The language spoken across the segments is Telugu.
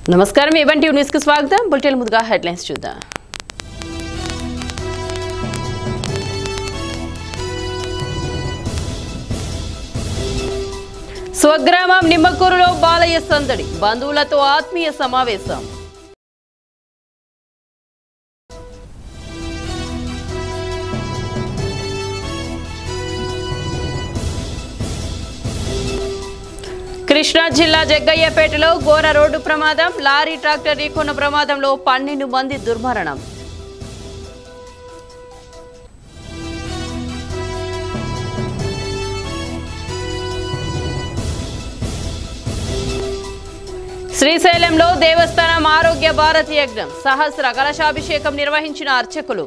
నమస్కారం ఈవెన్ టీవీ న్యూస్ కు స్వాగతం బులెటిన్ ముందుగా హెడ్లైన్స్ చూద్దాం స్వగ్రామం నిమ్మకూరులో బాలయ్య సందడి బంధువులతో ఆత్మీయ సమావేశం కృష్ణా జిల్లా జగ్గయ్యపేటలో ఘోర రోడ్డు ప్రమాదం లారీ ట్రాక్టర్ ఢీకొన్న ప్రమాదంలో పన్నెండు మంది దుర్మరణం శ్రీశైలంలో దేవస్థానం ఆరోగ్య భారతి యజ్ఞం సహస్ర కలశాభిషేకం నిర్వహించిన అర్చకులు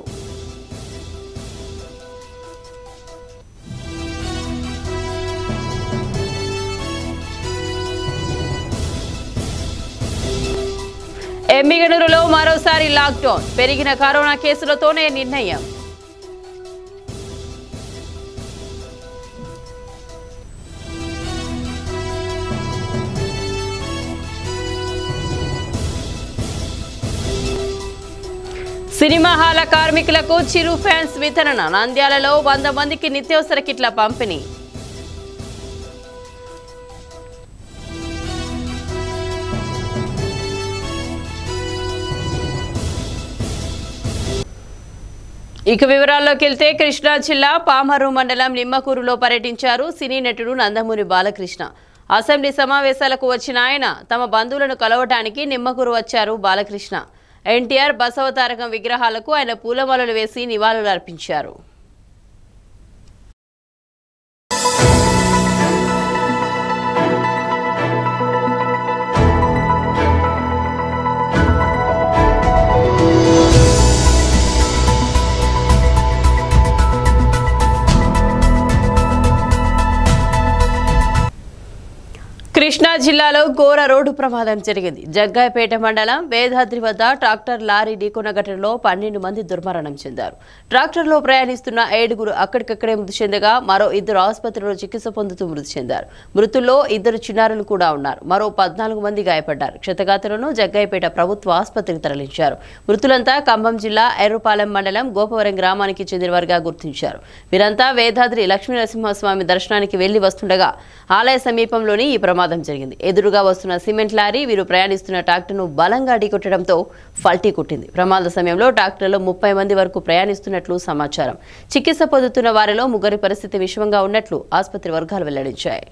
ఎమ్మిగనూరులో మరోసారి లాక్డౌన్ పెరిగిన కరోనా కేసులతోనే నిర్ణయం సినిమా హాల కార్మికులకు చిరు ఫ్యాన్స్ వితరణ నంద్యాలలో వంద మందికి నిత్యావసర కిట్ల పంపిణీ ఇక వివరాల్లోకి వెళ్తే కృష్ణా జిల్లా పామరు మండలం నిమ్మకూరులో పర్యటించారు సినీ నటుడు నందమూరి బాలకృష్ణ అసెంబ్లీ సమావేశాలకు వచ్చిన ఆయన తమ బంధువులను కలవటానికి నిమ్మకూరు వచ్చారు బాలకృష్ణ ఎన్టీఆర్ బసవతారకం విగ్రహాలకు ఆయన పూలమాలలు వేసి నివాళులు అర్పించారు కృష్ణా జిల్లాలో ఘోర రోడ్డు ప్రమాదం జరిగింది జగ్గాయపేట మండలం వేదాద్రి వద్ద ట్రాక్టర్ లారీ ఢీకొన్న ఘటనలో పన్నెండు మంది దుర్మరణం చెందారు ట్రాక్టర్లో ప్రయాణిస్తున్న ఏడుగురు అక్కడికక్కడే మృతి చెందగా మరో ఇద్దరు ఆసుపత్రిలో చికిత్స పొందుతూ మృతి చెందారు మృతుల్లో ఇద్దరు చిన్నారులు కూడా ఉన్నారు మరో పద్నాలుగు మంది గాయపడ్డారు క్షతగాతులను జగ్గాయపేట ప్రభుత్వ ఆసుపత్రికి తరలించారు మృతులంతా ఖమ్మం జిల్లా ఎర్రుపాలెం మండలం గోపవరం గ్రామానికి చెందినవారుగా గుర్తించారు వీరంతా వేదాద్రి లక్ష్మీ నరసింహస్వామి దర్శనానికి వెళ్లి వస్తుండగా ఆలయ సమీపంలోని ఈ ప్రమాదం జరిగింది ఎదురుగా వస్తున్న సిమెంట్ లారీ వీరు ప్రయాణిస్తున్న ట్రాక్టర్ను బలంగా ఢీకొట్టడంతో ఫల్టీ కొట్టింది ప్రమాద సమయంలో ట్రాక్టర్లో ముప్పై మంది వరకు ప్రయాణిస్తున్నట్లు సమాచారం చికిత్స పొందుతున్న వారిలో ముగ్గురి పరిస్థితి విషమంగా ఉన్నట్లు ఆసుపత్రి వర్గాలు వెల్లడించాయి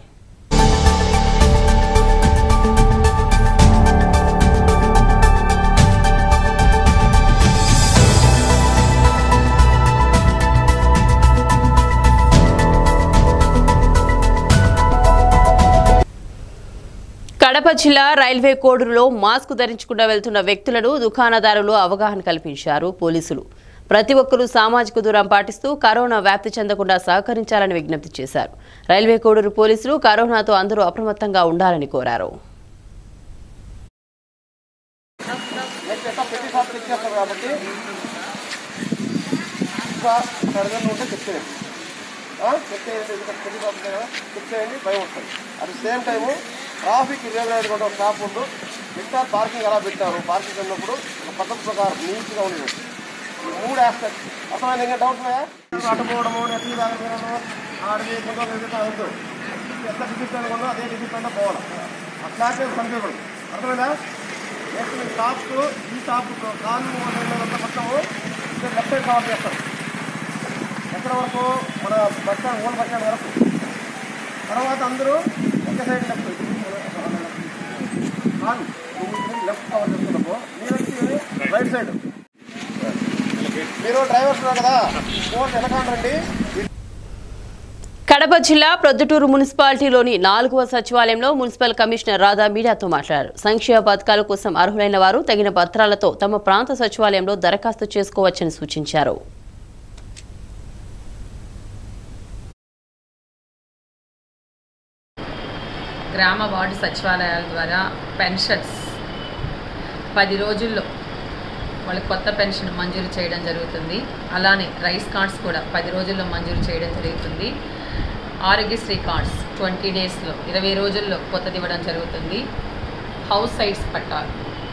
కడప జిల్లా రైల్వే కోడూరులో మాస్క్ ధరించకుండా వెళ్తున్న వ్యక్తులను దుకాణదారులు అవగాహన కల్పించారు పోలీసులు ప్రతి ఒక్కరూ సామాజిక దూరం పాటిస్తూ కరోనా వ్యాప్తి చెందకుండా సహకరించాలని విజ్ఞప్తి చేశారు రైల్వే కోడూరు పోలీసులు కరోనాతో అందరూ అప్రమత్తంగా ఉండాలని కోరారు నెక్స్ట్ ఎట్లా ప్రతి షాప్ చెక్ చేస్తారు కాబట్టి ఇంకా సరిగ్గా ఉంటే చెక్ చేయండి ఆ? చెక్ చేయండి ఎందుకంటే ప్రతి షాప్ ఉంది కదా చెక్ చేయండి భయం వస్తుంది at the same time traffic irregular కూడా ఒక స్టాప్ ఉండు మిగతా పార్కింగ్ ఎలా పెట్టారు పార్కింగ్ ఉన్నప్పుడు ఒక పద్ధతి ప్రకారం నీట్గా ఉండేది ఈ మూడు ఆస్పెక్ట్ అసలు ఆయన ఇంకా డౌట్ ఉన్నాయా అటుపోవడము నెట్లు తాగడం ఆడది కొంత అవుతుంది ఎట్లా డిసిప్లిన్ ఉందో అదే డిసిప్లిన్లో పోవాలి అట్లాగే కనిపించకూడదు అర్థమైందా నెక్స్ట్ మీ షాప్స్ ఈ షాప్ కాను అంతా మొత్తము ఇక్కడ లెఫ్ట్ సైడ్ కవర్ చేస్తారు ఎక్కడ వరకు మన bus stand old bus stand వరకు తర్వాత అందరూ ఒక సైడ్ లెఫ్ట్ కాను లెఫ్ట్ కవర్ చేస్తున్నప్పుడు మీరు వచ్చి రైట్ సైడ్ మీరు డ్రైవర్స్ ఉన్నారు కదా ఫోన్ వెనకాలండి కడప జిల్లా ప్రొద్దుటూరు మున్సిపాలిటీలోని నాలుగవ సచివాలయంలో మున్సిపల్ కమిషనర్ రాధా మీడియాతో మాట్లాడారు సంక్షేమ పథకాల కోసం అర్హులైన వారు తగిన పత్రాలతో తమ ప్రాంత సచివాలయంలో దరఖాస్తు చేసుకోవచ్చని సూచించారు గ్రామ వార్డు సచివాలయాల ద్వారా పెన్షన్స్ పది రోజుల్లో వాళ్ళకి కొత్త పెన్షన్ మంజూరు చేయడం జరుగుతుంది అలానే రైస్ కార్డ్స్ కూడా పది రోజుల్లో మంజూరు చేయడం జరుగుతుంది ఆరోగ్యశ్రీ కార్డ్స్ ట్వంటీ డేస్లో ఇరవై రోజుల్లో కొత్తది ఇవ్వడం జరుగుతుంది హౌస్ సైట్స్ పట్టాలు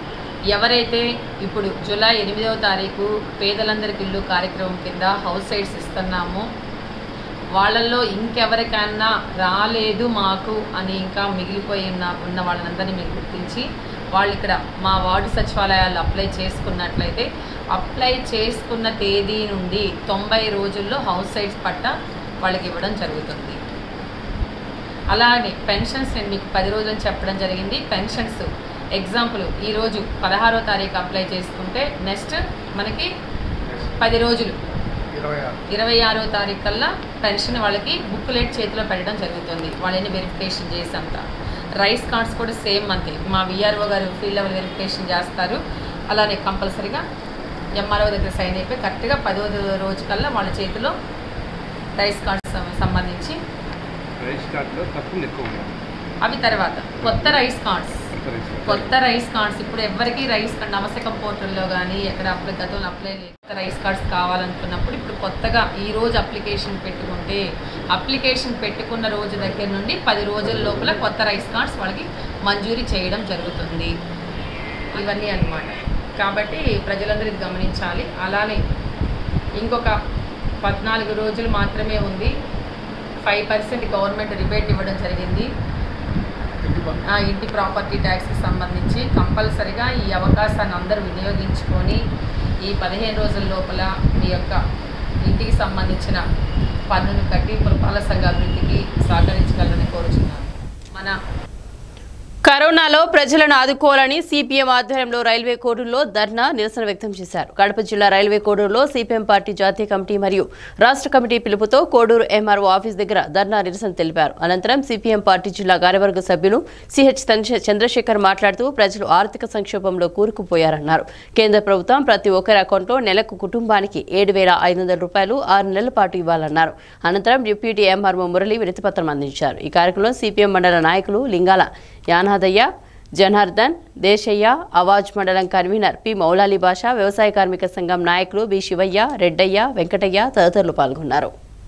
ఎవరైతే ఇప్పుడు జూలై ఎనిమిదవ తారీఖు పేదలందరికీ ఇల్లు కార్యక్రమం కింద హౌస్ సైట్స్ ఇస్తున్నామో వాళ్ళల్లో ఇంకెవరికైనా రాలేదు మాకు అని ఇంకా మిగిలిపోయి ఉన్న ఉన్న వాళ్ళందరినీ మీరు గుర్తించి వాళ్ళు ఇక్కడ మా వార్డు సచివాలయాల్లో అప్లై చేసుకున్నట్లయితే అప్లై చేసుకున్న తేదీ నుండి తొంభై రోజుల్లో హౌస్ సైట్స్ పట్ట వాళ్ళకి ఇవ్వడం జరుగుతుంది అలాగే పెన్షన్స్ నేను మీకు పది రోజులు చెప్పడం జరిగింది పెన్షన్స్ ఎగ్జాంపుల్ ఈరోజు పదహారో తారీఖు అప్లై చేసుకుంటే నెక్స్ట్ మనకి పది రోజులు ఇరవై ఆరో తారీఖు కల్లా పెన్షన్ వాళ్ళకి బుక్లెట్ చేతిలో పెట్టడం జరుగుతుంది వాళ్ళని వెరిఫికేషన్ చేసేంత రైస్ కార్డ్స్ కూడా సేమ్ అంతే మా విఆర్ఓ గారు ఫీల్డ్ లెవెల్ వెరిఫికేషన్ చేస్తారు అలానే కంపల్సరీగా ఎంఆర్ఓ దగ్గర సైన్ అయిపోయి కరెక్ట్గా పదో రోజు కల్లా వాళ్ళ చేతిలో రైస్ కార్డ్స్ సంబంధించి రైస్ కార్డులో తప్పులు ఎక్కువ ఉన్నాయి అవి తర్వాత కొత్త రైస్ కార్డ్స్ కొత్త రైస్ కార్డు. కొత్త రైస్ కార్డ్స్ ఇప్పుడు ఎవరికి రైస్ కార్డ్ నవశకం పోర్టల్లో కానీ ఎక్కడ అప్లై గతంలో అప్లై లేదు కొత్త రైస్ కార్డ్స్ కావాలనుకున్నప్పుడు ఇప్పుడు కొత్తగా ఈ రోజు అప్లికేషన్ పెట్టుకుంటే అప్లికేషన్ పెట్టుకున్న రోజు దగ్గర నుండి పది రోజుల లోపల కొత్త రైస్ కార్డ్స్ వాళ్ళకి మంజూరీ చేయడం జరుగుతుంది ఇవన్నీ అన్నమాట కాబట్టి ప్రజలందరూ ఇది గమనించాలి అలానే ఇంకొక పద్నాలుగు రోజులు మాత్రమే ఉంది ఫైవ్ పర్సెంట్ గవర్నమెంట్ రిబేట్ ఇవ్వడం జరిగింది ఆ ఇంటి ప్రాపర్టీ ట్యాక్స్కి సంబంధించి కంపల్సరిగా ఈ అవకాశాన్ని అందరూ వినియోగించుకొని ఈ పదిహేను రోజుల లోపల మీ యొక్క ఇంటికి సంబంధించిన పన్నును కట్టి పురపాలక సంఘ అభివృద్ధికి సహకరించగలరని కోరుచున్నాను మన కరోనాలో ప్రజలను ఆదుకోవాలని సిపిఎం ఆధ్వర్యంలో రైల్వే కోడూరులో ధర్నా నిరసన వ్యక్తం చేశారు కడప జిల్లా రైల్వే కోడూరులో సిపిఎం పార్టీ జాతీయ కమిటీ మరియు రాష్ట్ర కమిటీ పిలుపుతో కోడూరు ఎంఆర్ఓ ఆఫీస్ దగ్గర ధర్నా నిరసన తెలిపారు అనంతరం సిపిఎం పార్టీ జిల్లా కార్యవర్గ సభ్యులు సిహెచ్ చంద్రశేఖర్ మాట్లాడుతూ ప్రజలు ఆర్థిక సంక్షోభంలో కూరుకుపోయారన్నారు కేంద్ర ప్రభుత్వం ప్రతి ఒక్కరి అకౌంట్లో నెలకు కుటుంబానికి ఏడు వేల ఐదు వందల రూపాయలు ఆరు నెలల పాటు ఇవ్వాలన్నారు అనంతరం డిప్యూటీ ఎంఆర్ఓ మురళి వినతిపత్రం అందించారు ఈ కార్యక్రమంలో సిపిఎం మండల నాయకులు లింగాల యానాదయ్య జనార్దన్ దేశయ్య అవాజ్ మండలం కన్వీనర్ పి మౌలాలి భాష వ్యవసాయ కార్మిక సంఘం నాయకులు బి శివయ్య రెడ్డయ్య వెంకటయ్య తదితరులు పాల్గొన్నారు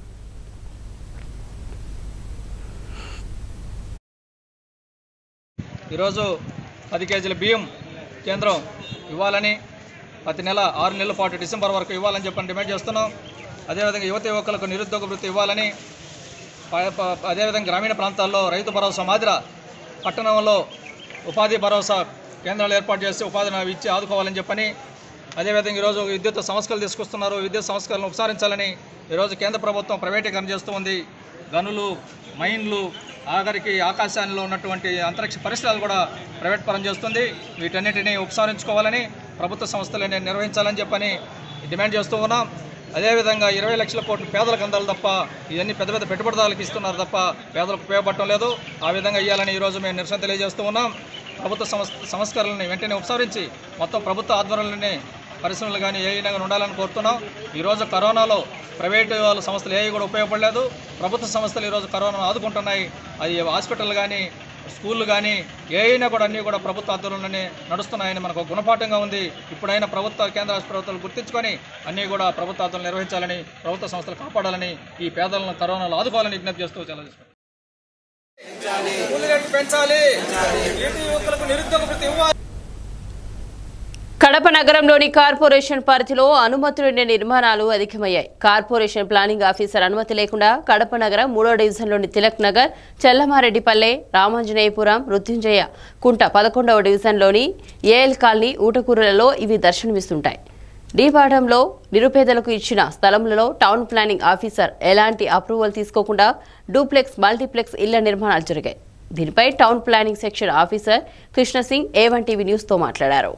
ఈరోజు పది కేజీల బియ్యం కేంద్రం ఇవ్వాలని ప్రతి నెల ఆరు నెలల పాటు డిసెంబర్ వరకు ఇవ్వాలని చెప్పని డిమాండ్ చేస్తున్నాం అదేవిధంగా యువత యువకులకు నిరుద్యోగ వృత్తి ఇవ్వాలని ప- ప- అదేవిధంగా గ్రామీణ ప్రాంతాల్లో రైతు భరోసా మాదిర పట్టణంలో ఉపాధి భరోసా కేంద్రాలు ఏర్పాటు చేసి ఉపాధిని ఇచ్చి ఆదుకోవాలని చెప్పని అదేవిధంగా ఈరోజు విద్యుత్ సంస్కరణలు తీసుకొస్తున్నారు విద్యుత్ సంస్కరణలు ఉపసరించాలని ఈరోజు కేంద్ర ప్రభుత్వం ప్రైవేటీకరణ చేస్తూ ఉంది గనులు మైన్లు ఆఖరికి ఆకాశాల్లో ఉన్నటువంటి అంతరిక్ష పరిసరాలు కూడా ప్రైవేట్ పరం చేస్తుంది వీటన్నిటిని ఉపసంహరించుకోవాలని ప్రభుత్వ సంస్థలని నిర్వహించాలని చెప్పని డిమాండ్ చేస్తూ ఉన్నాం అదేవిధంగా ఇరవై లక్షల కోట్లు పేదలకు అందాలి తప్ప ఇవన్నీ పెద్ద పెద్ద పెట్టుబడిదారులకు ఇస్తున్నారు తప్ప పేదలకు ఉపయోగపడటం లేదు ఆ విధంగా ఇవ్వాలని ఈరోజు మేము నిరసన తెలియజేస్తూ ఉన్నాం ప్రభుత్వ సంస్ సంస్కరణలని వెంటనే ఉపసంహరించి మొత్తం ప్రభుత్వ ఆధ్వర్యంలోనే పరిశ్రమలు కానీ ఏ అయినా కానీ ఉండాలని కోరుతున్నాం ఈరోజు కరోనాలో ప్రైవేటు వాళ్ళ సంస్థలు ఏవి కూడా ఉపయోగపడలేదు ప్రభుత్వ సంస్థలు ఈరోజు కరోనాను ఆదుకుంటున్నాయి అది హాస్పిటల్ కానీ స్కూళ్ళు కానీ ఏ అయినా కూడా అన్నీ కూడా ప్రభుత్వ ఆధ్వర్యంలోనే నడుస్తున్నాయని మనకు ఒక గుణపాఠంగా ఉంది ఇప్పుడైనా ప్రభుత్వ కేంద్ర రాష్ట్ర ప్రభుత్వాలు గుర్తించుకొని అన్నీ కూడా ప్రభుత్వ ఆధ్వర్యంలో నిర్వహించాలని ప్రభుత్వ సంస్థలు కాపాడాలని ఈ పేదలను కరోనాలో ఆదుకోవాలని విజ్ఞప్తి చేస్తూ చాలా పెంచాలి యువకులకు నిరుద్యోగ వృత్తి ఇవ్వాలి కడప నగరంలోని కార్పొరేషన్ పరిధిలో అనుమతులు లేని నిర్మాణాలు అధికమయ్యాయి కార్పొరేషన్ ప్లానింగ్ ఆఫీసర్ అనుమతి లేకుండా కడప నగరం మూడో డివిజన్లోని తిలక్ నగర్ చెల్లమారెడ్డిపల్లె రామాంజనేయపురం మృత్యుంజయ కుంట పదకొండవ డివిజన్లోని ఏఎల్ కాలనీ ఊటకూరులలో ఇవి దర్శనమిస్తుంటాయి డీపాఠంలో నిరుపేదలకు ఇచ్చిన స్థలములలో టౌన్ ప్లానింగ్ ఆఫీసర్ ఎలాంటి అప్రూవల్ తీసుకోకుండా డూప్లెక్స్ మల్టీప్లెక్స్ ఇళ్ల నిర్మాణాలు జరిగాయి దీనిపై town planning section officer Krishna Singh A one TV న్యూస్తో మాట్లాడారు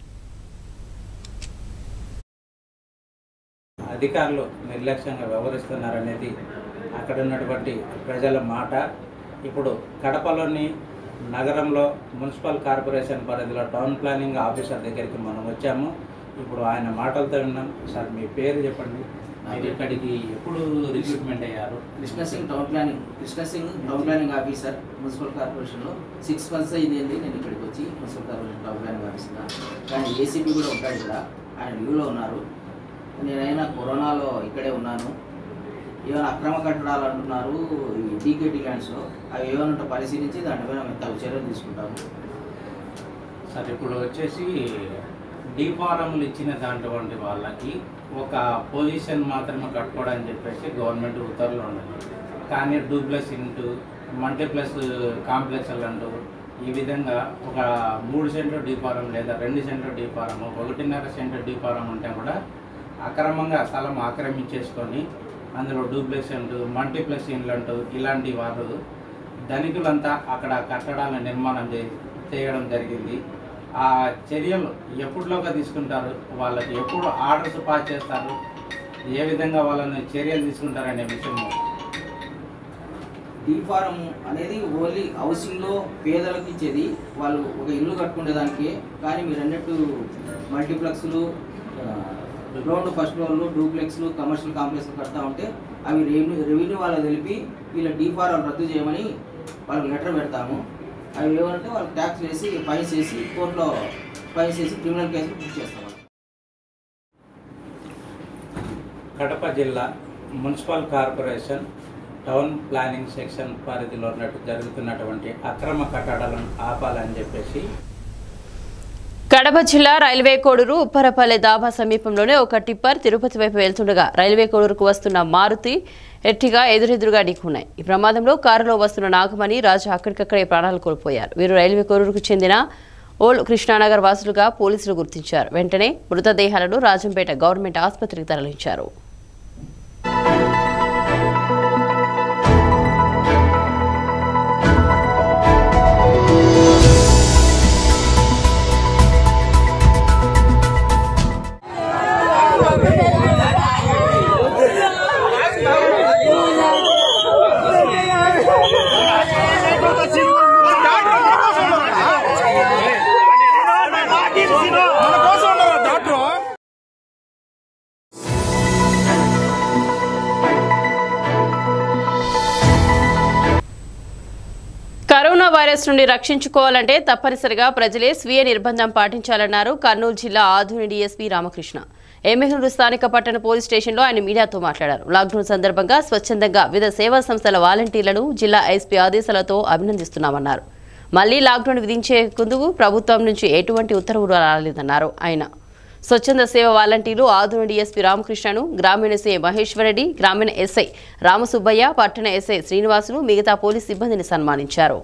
అధికారులు నిర్లక్ష్యంగా వ్యవహరిస్తున్నారనేది అక్కడ ఉన్నటువంటి ప్రజల మాట ఇప్పుడు కడపలోని నగరంలో మున్సిపల్ కార్పొరేషన్ పరిధిలో టౌన్ ప్లానింగ్ ఆఫీసర్ దగ్గరికి మనం వచ్చాము ఇప్పుడు ఆయన మాటలతో విన్నాం సార్ మీ పేరు చెప్పండి మీరు ఇక్కడికి ఎప్పుడు రిక్రూట్మెంట్ అయ్యారు Krishna Singh town planning Krishna Singh town planning officer municipal కార్పొరేషన్లో సిక్స్ మంత్స్ అయింది నేను ఇక్కడికి వచ్చి మున్సిపల్ కార్పొరేషన్ టౌన్ ప్లానింగ్ ఆఫీసర్గా కానీ ఏసీపీ కూడా ఉంటాడు ఇక్కడ ఆయన లీవ్లో ఉన్నారు నేనైనా కరోనాలో ఇక్కడే ఉన్నాను ఏమైనా అక్రమ కట్టడాలు అంటున్నారు ఈ డీకేటీ ల్యాండ్స్లో అవి ఏమైనా ఉంటే పరిశీలించి దానిపైన మేము తగు చర్యలు తీసుకుంటాము సార్ ఇప్పుడు వచ్చేసి డీఫారంలు ఇచ్చిన దాంటువంటి వాళ్ళకి ఒక పొజిషన్ మాత్రమే కట్టుకోవడానికి చెప్పేసి గవర్నమెంట్ ఉత్తర్వులు ఉన్నాయి కానీ డూప్లెక్స్ ఇంటూ మల్టీప్లెక్స్ కాంప్లెక్స్లు అంటూ ఈ విధంగా ఒక మూడు సెంటర్ డీఫారం లేదా రెండు సెంటర్ డీఫారం ఒకటిన్నర సెంటర్ డీఫారం ఉంటే కూడా అక్రమంగా స్థలం ఆక్రమించేసుకొని అందులో డూప్లెక్స్ అంటూ మల్టీప్లెక్స్ ఇండ్లు అంటూ ఇలాంటి వారు ధనికులంతా అక్కడ కట్టడాల నిర్మాణం చే చేయడం జరిగింది ఆ చర్యలు ఎప్పుడులోగా తీసుకుంటారు వాళ్ళకి ఎప్పుడు ఆర్డర్స్ పాస్ చేస్తారు ఏ విధంగా వాళ్ళని చర్యలు తీసుకుంటారనే విషయం డీ ఫారం అనేది ఓన్లీ హౌసింగ్లో పేదలకు ఇచ్చేది వాళ్ళు ఒక ఇల్లు కట్టుకునేదానికి కానీ మీరు అన్నట్టు మల్టీప్లెక్స్లు గ్రౌండ్ ఫస్ట్ ఫ్లోర్లు డూప్లెక్స్లు కమర్షియల్ కాంప్లెక్స్లు కడతా ఉంటే అవి రెవెన్యూ రెవెన్యూ వాళ్ళకి తెలిపి వీళ్ళ డీ ఫారం రద్దు చేయమని వాళ్ళకి లెటర్ పెడతాము అవి ఏమంటే వాళ్ళకి ట్యాక్స్ వేసి ఫైన్స్ వేసి కోర్టులో ఫైన్స్ వేసి క్రిమినల్ కేసులు బుక్ చేస్తాం కడప జిల్లా municipal corporation town planning section పరిధిలో ఉన్నట్టు జరుగుతున్నటువంటి అక్రమ కట్టడాలను ఆపాలని చెప్పేసి కడప జిల్లా రైల్వే కోడూరు ఉప్పరపల్లె దాబా సమీపంలోనే ఒక టిప్పర్ తిరుపతి వైపు వెళ్తుండగా రైల్వే కోడూరుకు వస్తున్న మారుతి ఎట్టిగా ఎదురెదురుగా ఢీకున్నాయి ఈ ప్రమాదంలో కారులో వస్తున్న నాగమణి రాజా అక్కడికక్కడే ప్రాణాలు కోల్పోయారు వీరు రైల్వే కోడూరుకు చెందిన ఓల్డ్ కృష్ణానగర్ వాసులుగా పోలీసులు గుర్తించారు వెంటనే మృతదేహాలను రాజంపేట గవర్నమెంట్ ఆసుపత్రికి తరలించారు కరోనా వైరస్ నుండి రక్షించుకోవాలంటే తప్పనిసరిగా ప్రజలే స్వీయ నిర్బంధం పాటించాలన్నారు కర్నూలు జిల్లా ఆధుని డీఎస్పీ రామకృష్ణ ఎమ్మెల్యేలు స్థానిక పట్టణ పోలీస్ స్టేషన్లో ఆయన మీడియాతో మాట్లాడారు లాక్డౌన్ సందర్భంగా స్వచ్ఛందంగా వివిధ సేవా సంస్థల వాలంటీర్లను జిల్లా ఎస్పీ ఆదేశాలతో అభినందిస్తున్నామన్నారు మళ్లీ లాక్డౌన్ విధించేందుకు ప్రభుత్వం నుంచి ఎటువంటి ఉత్తర్వులు రాలేదన్నారు ఆయన స్వచ్ఛంద సేవ వాలంటీర్లు ఆధున డీఎస్పీ రామకృష్ణను గ్రామీణ ఎస్ఐ మహేశ్వరరెడ్డి గ్రామీణ ఎస్ఐ రామసుబ్బయ్య పట్టణ ఎస్ఐ శ్రీనివాసులు మిగతా పోలీస్ సిబ్బందిని సన్మానించారు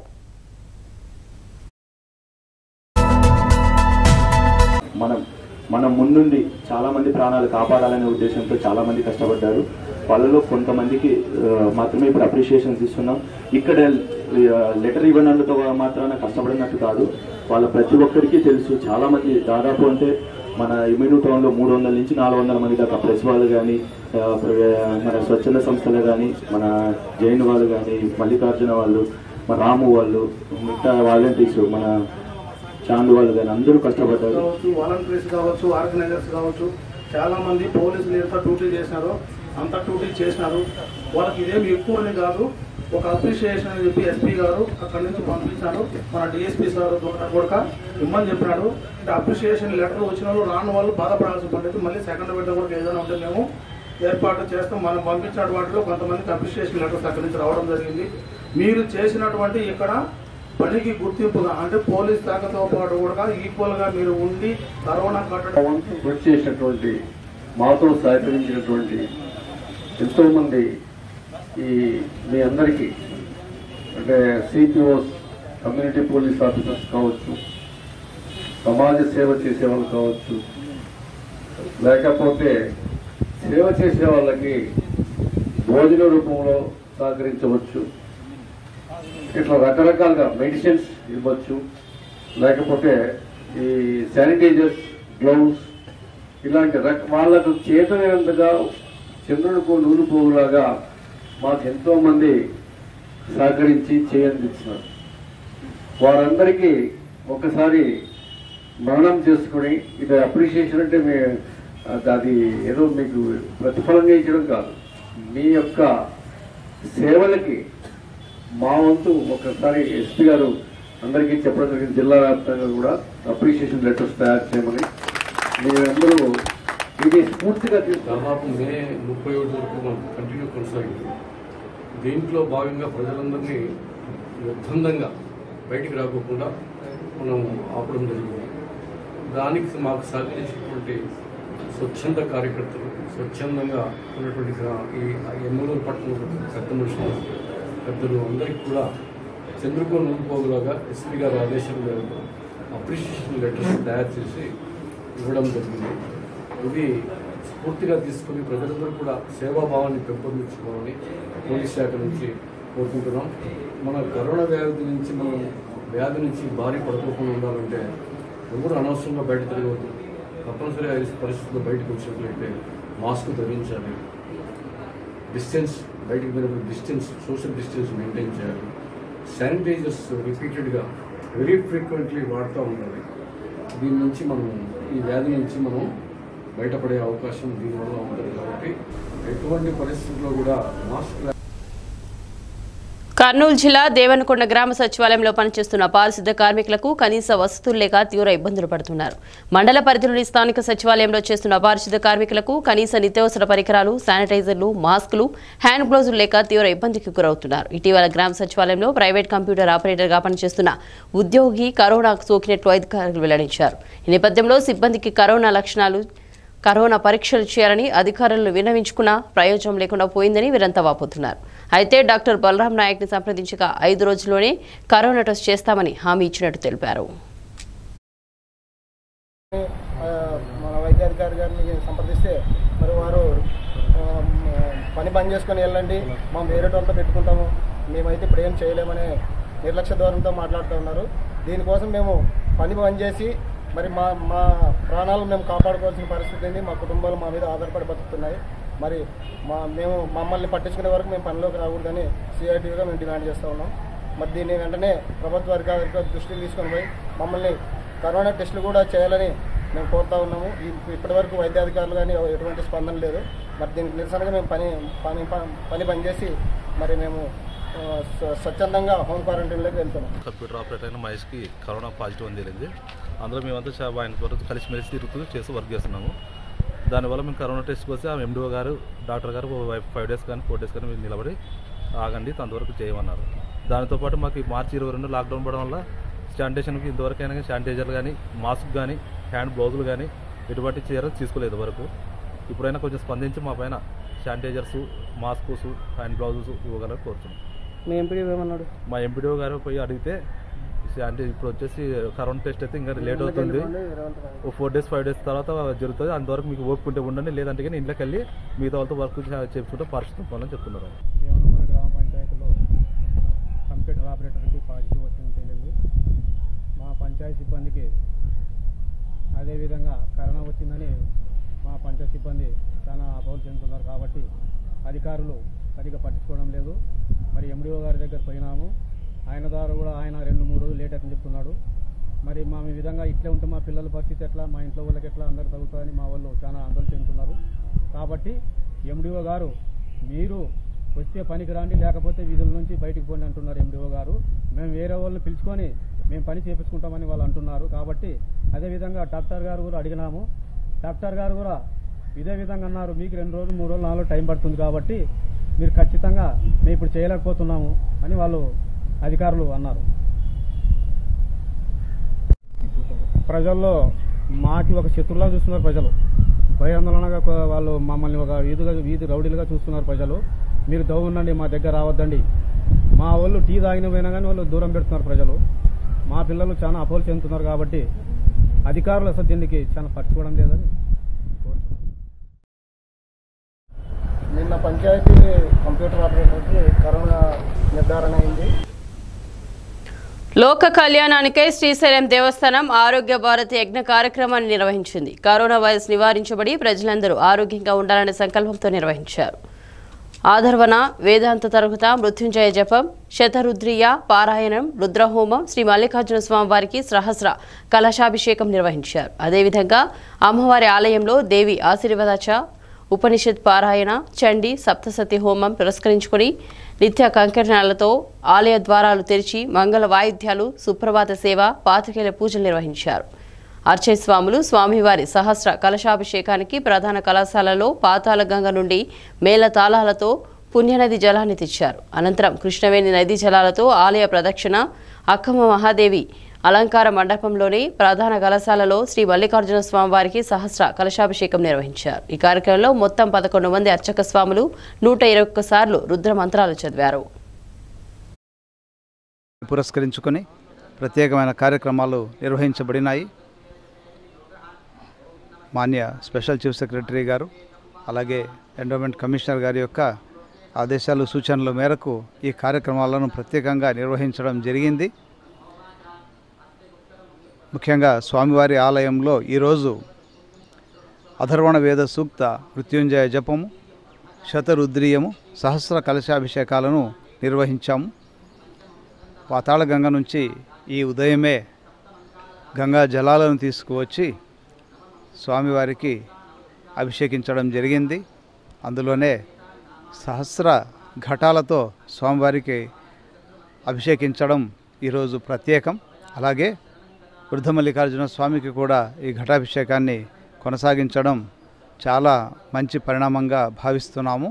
మనం మనం ముందుండి చాలా మంది ప్రాణాలు కాపాడాలనే ఉద్దేశంతో చాలా మంది కష్టపడ్డారు వాళ్ళలో కొంతమందికి ఆ, మాత్రమే ఇప్పుడు అప్రిషియేషన్స్ ఇస్తున్నాం ఇక్కడ లెటర్ ఇవ్వనందుతో మాత్రాన కష్టపడినట్టు కాదు వాళ్ళ ప్రతి ఒక్కరికి తెలుసు చాలా మంది దాదాపు అంటే మన ఇమ్యూను టౌన్లో మూడు వందల నుంచి నాలుగు వందల మంది దాకా ప్రెస్ వాళ్ళు కానీ మన స్వచ్ఛంద సంస్థలు కానీ మన జైన్ వాళ్ళు కానీ మల్లికార్జున వాళ్ళు మన రాము వాళ్ళు మిగతా వాలంటీర్స్ మన చాందు వాళ్ళు కానీ అందరూ కష్టపడ్డారు కావచ్చు వాలంటీర్స్ కావచ్చు ఆర్గనైజర్స్ కావచ్చు చాలా మంది పోలీసులు ఎంత డ్యూటీ చేసినారో అంత డ్యూటీ చేసినారు వాళ్ళకి ఇదేమి ఎక్కువ అని కాదు ఒక అప్రిషియేషన్ అని చెప్పి ఎస్పీ గారు అక్కడి నుంచి పంపించారు మన డిఎస్పీ సార్ కూడా ఇమ్మని చెప్పినాడు అంటే అప్రిషియేషన్ లెటర్ వచ్చిన వాళ్ళు రాని వాళ్ళు బాధపడాల్సి పడేది మళ్ళీ సెకండ్ విడత కూడా ఏదైనా ఉంటే మేము ఏర్పాటు చేస్తాం మనం పంపించిన వాటిలో కొంతమందికి అప్రిషియేషన్ లెటర్స్ అక్కడి నుంచి రావడం జరిగింది మీరు చేసినటువంటి ఇక్కడ పనికి గుర్తింపుగా అంటే పోలీస్ శాఖతో పాటు కూడా ఈక్వల్ గా మీరు ఉండి కరోనా కట్టడం కృషి చేసినటువంటి మాతో సహకరించినటువంటి ఎంతోమంది ఈ మీ అందరికీ అంటే సిపిఓస్ కమ్యూనిటీ పోలీస్ ఆఫీసర్స్ కావచ్చు సమాజ సేవ చేసే వాళ్ళు కావచ్చు లేకపోతే సేవ చేసే వాళ్ళకి భోజన రూపంలో సహకరించవచ్చు ఇట్లా రకరకాలుగా మెడిసిన్స్ ఇవ్వచ్చు లేకపోతే ఈ శానిటైజర్స్ గ్లౌస్ ఇలాంటి రక వాళ్ళకు చేతనైనంతగా చంద్రుడికి నూనె పోగులాగా మాకు ఎంతో మంది సహకరించి చేయందిస్తున్నారు వారందరికీ ఒకసారి మరణం చేసుకుని ఇది అప్రిషియేషన్ అంటే మీ అది ఏదో మీకు ప్రతిఫలంగా ఇచ్చడం కాదు మీ యొక్క సేవలకి మా వంతు ఒకసారి ఎస్పీ గారు అందరికీ చెప్పడం జరిగింది జిల్లా వ్యాప్తంగా కూడా అప్రిషియేషన్ లెటర్స్ తయారు చేయమని మీరందరూ ఇది స్ఫూర్తిగా తీసుకు దాదాపు మే ముప్పై ఒకటి వరకు మనం కంటిన్యూ కొనసాగింది దీంట్లో భాగంగా ప్రజలందరినీ నిర్బంధంగా బయటికి రాకోకుండా మనం ఆపడం జరిగింది దానికి మాకు సహకరించినటువంటి స్వచ్ఛంద కార్యకర్తలు స్వచ్ఛందంగా ఉన్నటువంటి గ్రా- ఈ ఎమ్మెల్యేల పట్ల ఉన్నటువంటి పెద్ద మనుషులు పెద్దలు అందరికీ కూడా చంద్రకోన ఉండిపోగలాగా ఎస్పీ గారి ఆదేశం మేరకు అప్రిషియేషన్ లెటర్స్ తయారు చేసి ఇవ్వడం జరిగింది ఇది స్ఫూర్తిగా తీసుకుని ప్రజలందరూ కూడా సేవాభావాన్ని పెంపొందించుకోవాలని పోలీస్ శాఖ నుంచి కోరుకుంటున్నాం మన కరోనా వ్యాధి నుంచి మనం వ్యాధి నుంచి భారీ పడుకోకుండా ఉండాలంటే ఎవరు అనవసరంగా బయట తిరగవద్దు తప్పనిసరిగా ఈ పరిస్థితుల్లో బయటకు వచ్చినట్లయితే మాస్క్ ధరించాలి డిస్టెన్స్ బయటికి వెళ్ళినప్పుడు డిస్టెన్స్ సోషల్ డిస్టెన్స్ మెయింటైన్ చేయాలి శానిటైజర్స్ రిపీటెడ్గా వెరీ ఫ్రీక్వెంట్లీ వాడుతూ ఉండాలి దీని నుంచి మనం ఈ వ్యాధి నుంచి మనం బయటపడే అవకాశం దీనివల్ల ఉంటుంది కాబట్టి ఎటువంటి పరిస్థితుల్లో కూడా మాస్క్ కర్నూలు జిల్లా దేవనకొండ గ్రామ సచివాలయంలో పనిచేస్తున్న పారిశుద్ధ కార్మికులకు కనీస వసతులు లేక తీవ్ర ఇబ్బందులు పడుతున్నారు మండల పరిధిలోని స్థానిక సచివాలయంలో చేస్తున్న పారిశుద్ధ కార్మికులకు కనీస నిత్యావసర పరికరాలు శానిటైజర్లు మాస్కులు హ్యాండ్ గ్లౌజులు లేక తీవ్ర ఇబ్బందికి గురవుతున్నారు ఇటీవల గ్రామ సచివాలయంలో ప్రైవేట్ కంప్యూటర్ ఆపరేటర్గా పనిచేస్తున్న ఉద్యోగి కరోనాకు సోకినట్లు అధికారులు వెల్లడించారు ఈ నేపథ్యంలో సిబ్బందికి కరోనా లక్షణాలు కరోనా పరీక్షలు చేయాలని అధికారులను విన్నవించుకున్నా ప్రయోజనం లేకుండా పోయిందని వీరంతా వాపోతున్నారు అయితే డాక్టర్ బలరాం నాయక్ని సంప్రదించగా ఐదు రోజుల్లోనే కరోనా టెస్ట్ చేస్తామని హామీ ఇచ్చినట్టు తెలిపారు ఆ, మన వైద్యాధికారి గారిని సంప్రదిస్తే మరి వారు ఆ, పని బంద్ చేసుకొని వెళ్ళండి మేము వేరే వాళ్ళతో పెట్టుకుంటాము మేమైతే ఇప్పుడు ఏం చేయలేమనే నిర్లక్ష్య ధోరణితో మాట్లాడుతూ ఉన్నారు దీనికోసం మేము పని బంద్ చేసి మరి మా మా ప్రాణాలు మేము కాపాడుకోవాల్సిన పరిస్థితి ఉంది మా కుటుంబాలు మా మీద ఆధారపడి బతుకుతున్నాయి మరి మా మేము మమ్మల్ని పట్టించుకునే వరకు మేము పనిలోకి రాకూడదని సిఐటిగా మేము డిమాండ్ చేస్తూ ఉన్నాం మరి దీన్ని వెంటనే ప్రభుత్వ అధికారులకు దృష్టికి తీసుకొని పోయి మమ్మల్ని కరోనా టెస్టులు కూడా చేయాలని మేము కోరుతా ఉన్నాము ఈ- ఇప్పటివరకు వైద్యాధికారులు కానీ ఎటువంటి స్పందన లేదు మరి దీనికి నిరసనగా మేము పని పని పని బంద్ చేసి మరి మేము ఆ, స్వ- స్వచ్ఛందంగా హోమ్ క్వారంటైన్లోకి వెళ్తున్నాం కంప్యూటర్ ఆపరేటర్ అయిన మహేష్కి కరోనా పాజిటివ్ అని తేలింది అందులో మేమంతా చా- ఆయన కొరకు కలిసిమెలిసి తిరుగుతూ చేస్తూ వర్క్ చేస్తున్నాము దానివల్ల మేము కరోనా టెస్ట్కి వస్తే ఆ ఎండిఓ గారు డాక్టర్ గారు ఫైవ్ డేస్ కానీ ఫోర్ డేస్ కానీ మీరు నిలబడి ఆగండి అంతవరకు చేయమన్నారు దానితో పాటు మాకు ఈ మార్చి ఇరవై రెండు లాక్డౌన్ పడడం వల్ల శానిటేషన్కి ఇంతవరకైనా కానీ శానిటైజర్లు కానీ మాస్క్ కానీ హ్యాండ్ గ్లౌజులు కానీ ఎటువంటి చీరలు తీసుకోలేదు వరకు ఇప్పుడైనా కొంచెం స్పందించి మా పైన శానిటైజర్స్ మాస్క్స్ హ్యాండ్ గ్లౌజెస్ ఇవ్వగలరు కోరుతున్నాం మీ ఎంపీ ఏమన్నాడు మా ఎంపీడీఓ గారు పోయి అడిగితే అంటే ఇప్పుడు వచ్చేసి కరోనా టెస్ట్ అయితే ఇంకా లేట్ అవుతుంది ఓ ఫోర్ డేస్ ఫైవ్ డేస్ తర్వాత జరుగుతుంది అంతవరకు మీకు ఓపిక ఉంటే ఉండండి లేదంటే కానీ ఇంట్లోకి వెళ్ళి మిగతా వాళ్ళతో వర్క్ చేసుకుంటే పరిస్థితి పోవాలని చెప్తున్నారు దేవనకొండ గ్రామ పంచాయతీలో కంప్యూటర్ ఆపరేటర్కి పాజిటివ్ వచ్చింది తేలింది మా పంచాయతీ సిబ్బందికి అదేవిధంగా కరోనా వచ్చిందని మా పంచాయతీ సిబ్బంది చాలా అపోహలు చెందుతున్నారు కాబట్టి అధికారులు సరిగా పట్టించుకోవడం లేదు మరి ఎండిఓ గారి దగ్గర పోయినాము ఆయన ద్వారా కూడా ఆయన రెండు మూడు రోజులు లేట్ అవుతుందని చెప్తున్నాడు మరి మా ఈ విధంగా ఇట్లే ఉంటే మా పిల్లల పరిస్థితి ఎట్లా మా ఇంట్లో వాళ్ళకి ఎట్లా అందరు తగ్గుతుందని మా వాళ్ళు చాలా ఆందోళన చెందుతున్నారు కాబట్టి ఎండిఓ గారు మీరు వస్తే పనికి రండి లేకపోతే విధుల నుంచి బయటికి పోండి అంటున్నారు ఎండిఓ గారు మేము వేరే వాళ్ళని పిలుచుకొని మేము పని చేపించుకుంటామని వాళ్ళు అంటున్నారు కాబట్టి అదేవిధంగా డాక్టర్ గారు కూడా అడిగినాము డాక్టర్ గారు కూడా ఇదే విధంగా అన్నారు మీకు రెండు రోజులు మూడు రోజులు నాలుగు రోజులు టైం పడుతుంది కాబట్టి మీరు ఖచ్చితంగా మేము ఇప్పుడు చేయలేకపోతున్నాము అని వాళ్ళు అధికారులు అన్నారు ప్రజల్లో మాకి ఒక శత్రువులా చూస్తున్నారు ప్రజలు భయాందోళనగా కొ- వాళ్ళు మమ్మల్ని ఒక వీధిగా వీధి రౌడీలుగా చూస్తున్నారు ప్రజలు మీరు దవ్వు ఉండండి మా దగ్గర రావద్దండి మా వాళ్ళు టీ తాగిన పోయినా కానీ వాళ్ళు దూరం పెడుతున్నారు ప్రజలు మా పిల్లలు చాలా అపోలు చెందుతున్నారు కాబట్టి అధికారులు అసలు దీనికి చాలా పట్టుకోవడం లేదని నిన్న పంచాయతీ కంప్యూటర్ ఆపరేటర్కి కరోనా నిర్ధారణ అయింది లోక కళ్యాణానికై శ్రీశైలం దేవస్థానం ఆరోగ్య భారతి యజ్ఞ కార్యక్రమాన్ని నిర్వహించింది కరోనా వైరస్ నివారించబడి ప్రజలందరూ ఆరోగ్యంగా ఉండాలనే సంకల్పంతో నిర్వహించారు ఆధర్వణ వేదాంత తరగత మృత్యుంజయ జపం శతరుద్రియ పారాయణం రుద్రహోమం శ్రీ మల్లికార్జున స్వామి వారికి సహస్ర కలశాభిషేకం నిర్వహించారు అదేవిధంగా అమ్మవారి ఆలయంలో దేవి ఆశీర్వాదచ ఉపనిషత్ పారాయణ చండి సప్తసతి హోమం పురస్కరించుకొని నిత్య కంకణాలతో ఆలయ ద్వారాలు తెరిచి మంగళ వాయిద్యాలు సుప్రభాత సేవ పాతికేల పూజలు నిర్వహించారు అర్చయ స్వాములు స్వామివారి సహస్ర కలశాభిషేకానికి ప్రధాన కళాశాలలో పాతాళ గంగ నుండి మేళ తాళాలతో పుణ్యనది జలాన్ని తెచ్చారు అనంతరం కృష్ణవేణి నదీ జలాలతో ఆలయ ప్రదక్షిణ అక్కమ్మ మహాదేవి అలంకార మండపంలోని ప్రధాన కళాశాలలో శ్రీ మల్లికార్జున స్వామివారికి సహస్ర కలశాభిషేకం నిర్వహించారు ఈ కార్యక్రమంలో మొత్తం పదకొండు మంది అర్చక స్వాములు నూట ఇరవై ఒక్క సార్లు రుద్ర మంత్రాలు చదివారు పురస్కరించుకొని ప్రత్యేకమైన కార్యక్రమాలు నిర్వహించబడినాయి మాన్య స్పెషల్ చీఫ్ సెక్రటరీ గారు అలాగే ఎండోమెంట్ కమిషనర్ గారి యొక్క ఆదేశాలు సూచనల మేరకు ఈ కార్యక్రమాలను ప్రత్యేకంగా నిర్వహించడం జరిగింది ముఖ్యంగా స్వామివారి ఆలయంలో ఈరోజు అధర్వణ వేద సూక్త మృత్యుంజయ జపము శతరుద్రీయము సహస్ర కలశాభిషేకాలను నిర్వహించాము పాతాళ గంగ నుంచి ఈ ఉదయమే గంగా జలాలను తీసుకువచ్చి స్వామివారికి అభిషేకించడం జరిగింది అందులోనే సహస్ర ఘటాలతో స్వామివారికి అభిషేకించడం ఈరోజు ప్రత్యేకం అలాగే వృద్ధ మల్లికార్జున స్వామికి కూడా ఈ ఘటాభిషేకాన్ని కొనసాగించడం చాలా మంచి పరిణామంగా భావిస్తున్నాము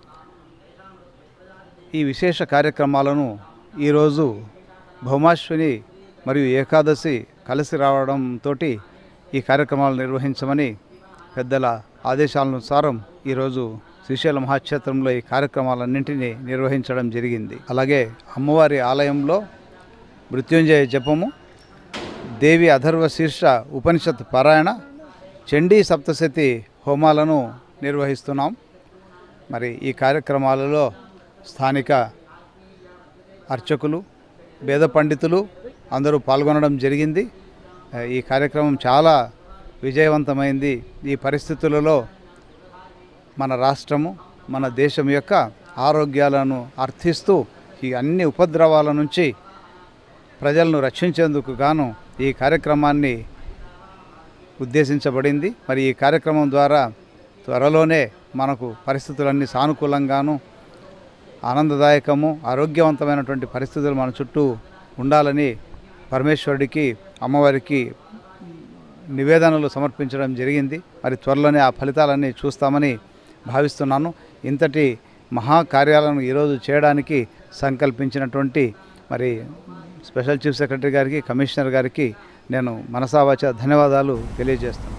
ఈ విశేష కార్యక్రమాలను ఈరోజు భౌమాశ్విని మరియు ఏకాదశి కలిసి రావడంతో ఈ కార్యక్రమాలు నిర్వహించమని పెద్దల ఆదేశాలనుసారం ఈరోజు శ్రీశైల మహాక్షేత్రంలో ఈ కార్యక్రమాలన్నింటినీ నిర్వహించడం జరిగింది అలాగే అమ్మవారి ఆలయంలో మృత్యుంజయ జపము దేవి అథర్వ శీర్ష ఉపనిషత్ పారాయణ చండీ సప్తశతి హోమాలను నిర్వహిస్తున్నాం మరి ఈ కార్యక్రమాలలో స్థానిక అర్చకులు వేద పండితులు అందరూ పాల్గొనడం జరిగింది ఆ, ఈ కార్యక్రమం చాలా విజయవంతమైంది ఈ పరిస్థితులలో మన రాష్ట్రము మన దేశం యొక్క ఆరోగ్యాలను అర్థిస్తూ ఈ అన్ని ఉపద్రవాల నుంచి ప్రజలను రక్షించేందుకు గాను ఈ కార్యక్రమాన్ని ఉద్దేశించబడింది మరి ఈ కార్యక్రమం ద్వారా త్వరలోనే మనకు పరిస్థితులన్నీ సానుకూలంగాను ఆనందదాయకము ఆరోగ్యవంతమైనటువంటి పరిస్థితులు మన చుట్టూ ఉండాలని పరమేశ్వరుడికి అమ్మవారికి నివేదనలు సమర్పించడం జరిగింది మరి త్వరలోనే ఆ ఫలితాలన్నీ చూస్తామని భావిస్తున్నాను ఇంతటి మహా కార్యాలను ఈరోజు చేయడానికి సంకల్పించినటువంటి మరి స్పెషల్ చీఫ్ సెక్రటరీ గారికి కమిషనర్ గారికి నేను మనసావాచ ధన్యవాదాలు తెలియజేస్తున్నాను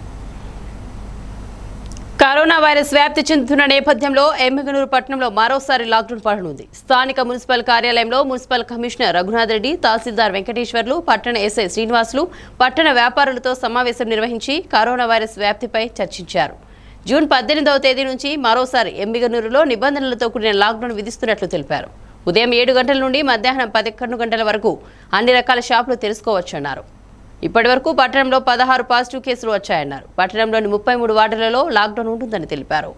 కరోనా వైరస్ వ్యాప్తి చెందుతున్న నేపథ్యంలో ఎమ్మిగనూరు పట్టణంలో మరోసారి లాక్డౌన్ పడనుంది స్థానిక మున్సిపల్ కార్యాలయంలో మున్సిపల్ కమిషనర్ రఘునాథ్ రెడ్డి తహసీల్దార్ వెంకటేశ్వర్లు పట్టణ ఎస్ఐ శ్రీనివాసులు పట్టణ వ్యాపారులతో సమావేశం నిర్వహించి కరోనా వైరస్ వ్యాప్తిపై చర్చించారు జూన్ పద్దెనిమిదవ తేదీ నుంచి మరోసారి ఎమ్మిగనూరులో నిబంధనలతో కూడిన లాక్డౌన్ విధిస్తున్నట్లు తెలిపారు ఉదయం ఏడు గంటల నుండి మధ్యాహ్నం పదకొండు గంటల వరకు అన్ని రకాల షాపులు తెరుచుకోవచ్చన్నారు ఇప్పటి వరకు పట్టణంలో పదహారు పాజిటివ్ కేసులు వచ్చాయన్నారు పట్టణంలోని ముప్పై మూడు వార్డులలో లాక్డౌన్ ఉంటుందని తెలిపారు